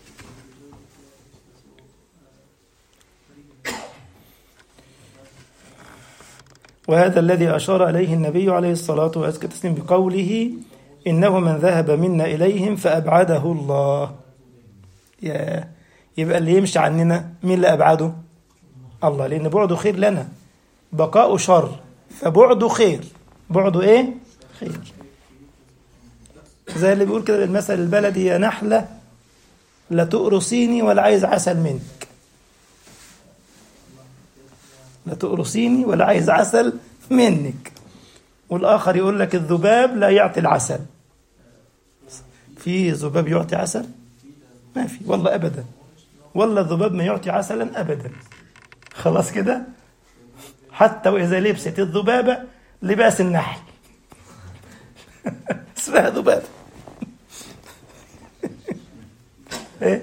Speaker 1: وهذا الذي أشار إليه النبي عليه الصلاة والسلام بقوله إنه من ذهب منا إليهم فأبعده الله يا يبقى اللي يمشي عننا مين اللي أبعده الله لأن بعده خير لنا بقاء شر فبعده خير بعده إيه خير زي اللي بيقول كده بالمثل البلدي يا نحلة لا تقرصيني ولا عايز عسل منك لا تقرصيني ولا عايز عسل منك والآخر يقول لك الذباب لا يعطي العسل في ذباب يعطي عسل ما في والله أبدا والله الذباب ما يعطي عسلا أبدا خلاص كده حتى وإذا لبست الذبابة لباس النحل اسمها ذبابة ايه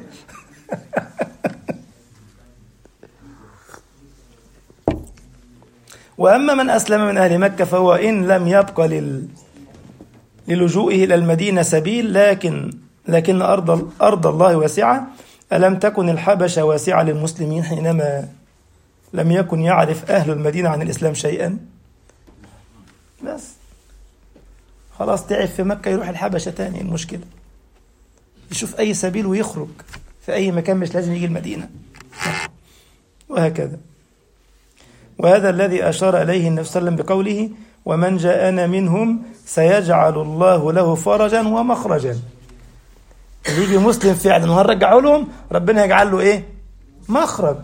Speaker 1: وأما من أسلم من أهل مكة فهو إن لم يبق لل... للجوئه إلى المدينة سبيل لكن لكن أرض أرض الله واسعة ألم تكن الحبشة واسعة للمسلمين حينما لم يكن يعرف أهل المدينة عن الإسلام شيئا بس خلاص تعب في مكة يروح الحبشة تاني المشكلة يشوف أي سبيل ويخرج في أي مكان مش لازم يجي المدينة وهكذا وهذا الذي أشار إليه النبي صلى الله عليه وسلم بقوله ومن جاءنا منهم سيجعل الله له فرجا ومخرجا اللي يجي مسلم فعلا وهنرجعه لهم ربنا يجعل له ايه مخرج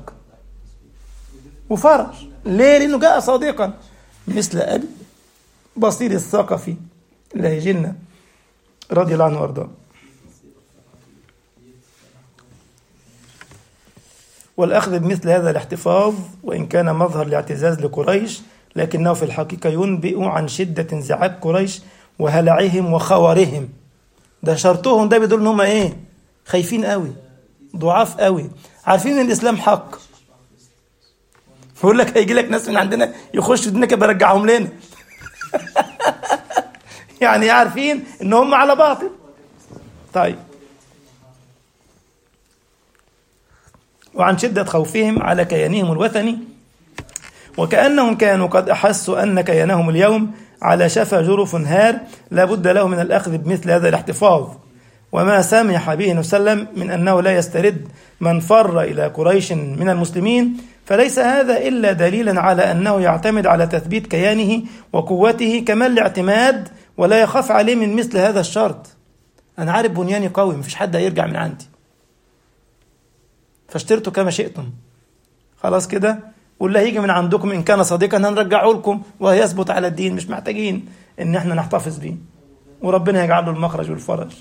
Speaker 1: وفرج ليه لانه جاء صادقا مثل ابي بصير الثقفي اللي هيجي لنا رضي الله عنه وارضاه والأخذ بمثل هذا الاحتفاظ وإن كان مظهر لاعتزاز لقريش لكنه في الحقيقة ينبئ عن شدة انزعاج قريش وهلعهم وخورهم ده شرطهم ده بيدل ان هم ايه خايفين قوي ضعاف قوي عارفين ان الاسلام حق يقول لك هيجي لك ناس من عندنا يخشوا دينك برجعهم لنا يعني عارفين ان هم على باطل طيب وعن شدة خوفهم على كيانهم الوثني وكأنهم كانوا قد أحسوا أن كيانهم اليوم على شفا جرف هار لا بد له من الأخذ بمثل هذا الاحتفاظ وما سمح به النبي صلى الله عليه وسلم من أنه لا يسترد من فر إلى قريش من المسلمين فليس هذا إلا دليلا على أنه يعتمد على تثبيت كيانه وقوته كمال الاعتماد ولا يخاف عليه من مثل هذا الشرط أنا عارف بنياني قوي مفيش حد هيرجع من عندي فاشترتوا كما شئتم خلاص كده واللي هيجي من عندكم ان كان صديقا هنرجعه لكم وهيثبت على الدين مش محتاجين ان احنا نحتفظ بيه وربنا يجعل له المخرج والفرج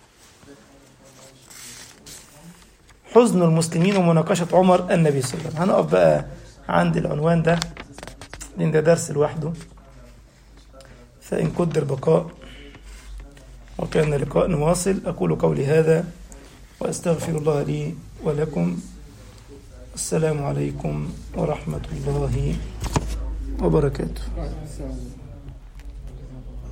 Speaker 1: حزن المسلمين ومناقشة عمر النبي صلى الله عليه وسلم هنقف بقى عند العنوان ده لأن ده درس لوحده فإن قدر بقاء وكان لقاء نواصل أقول قولي هذا وأستغفر الله لي ولكم السلام عليكم ورحمة الله وبركاته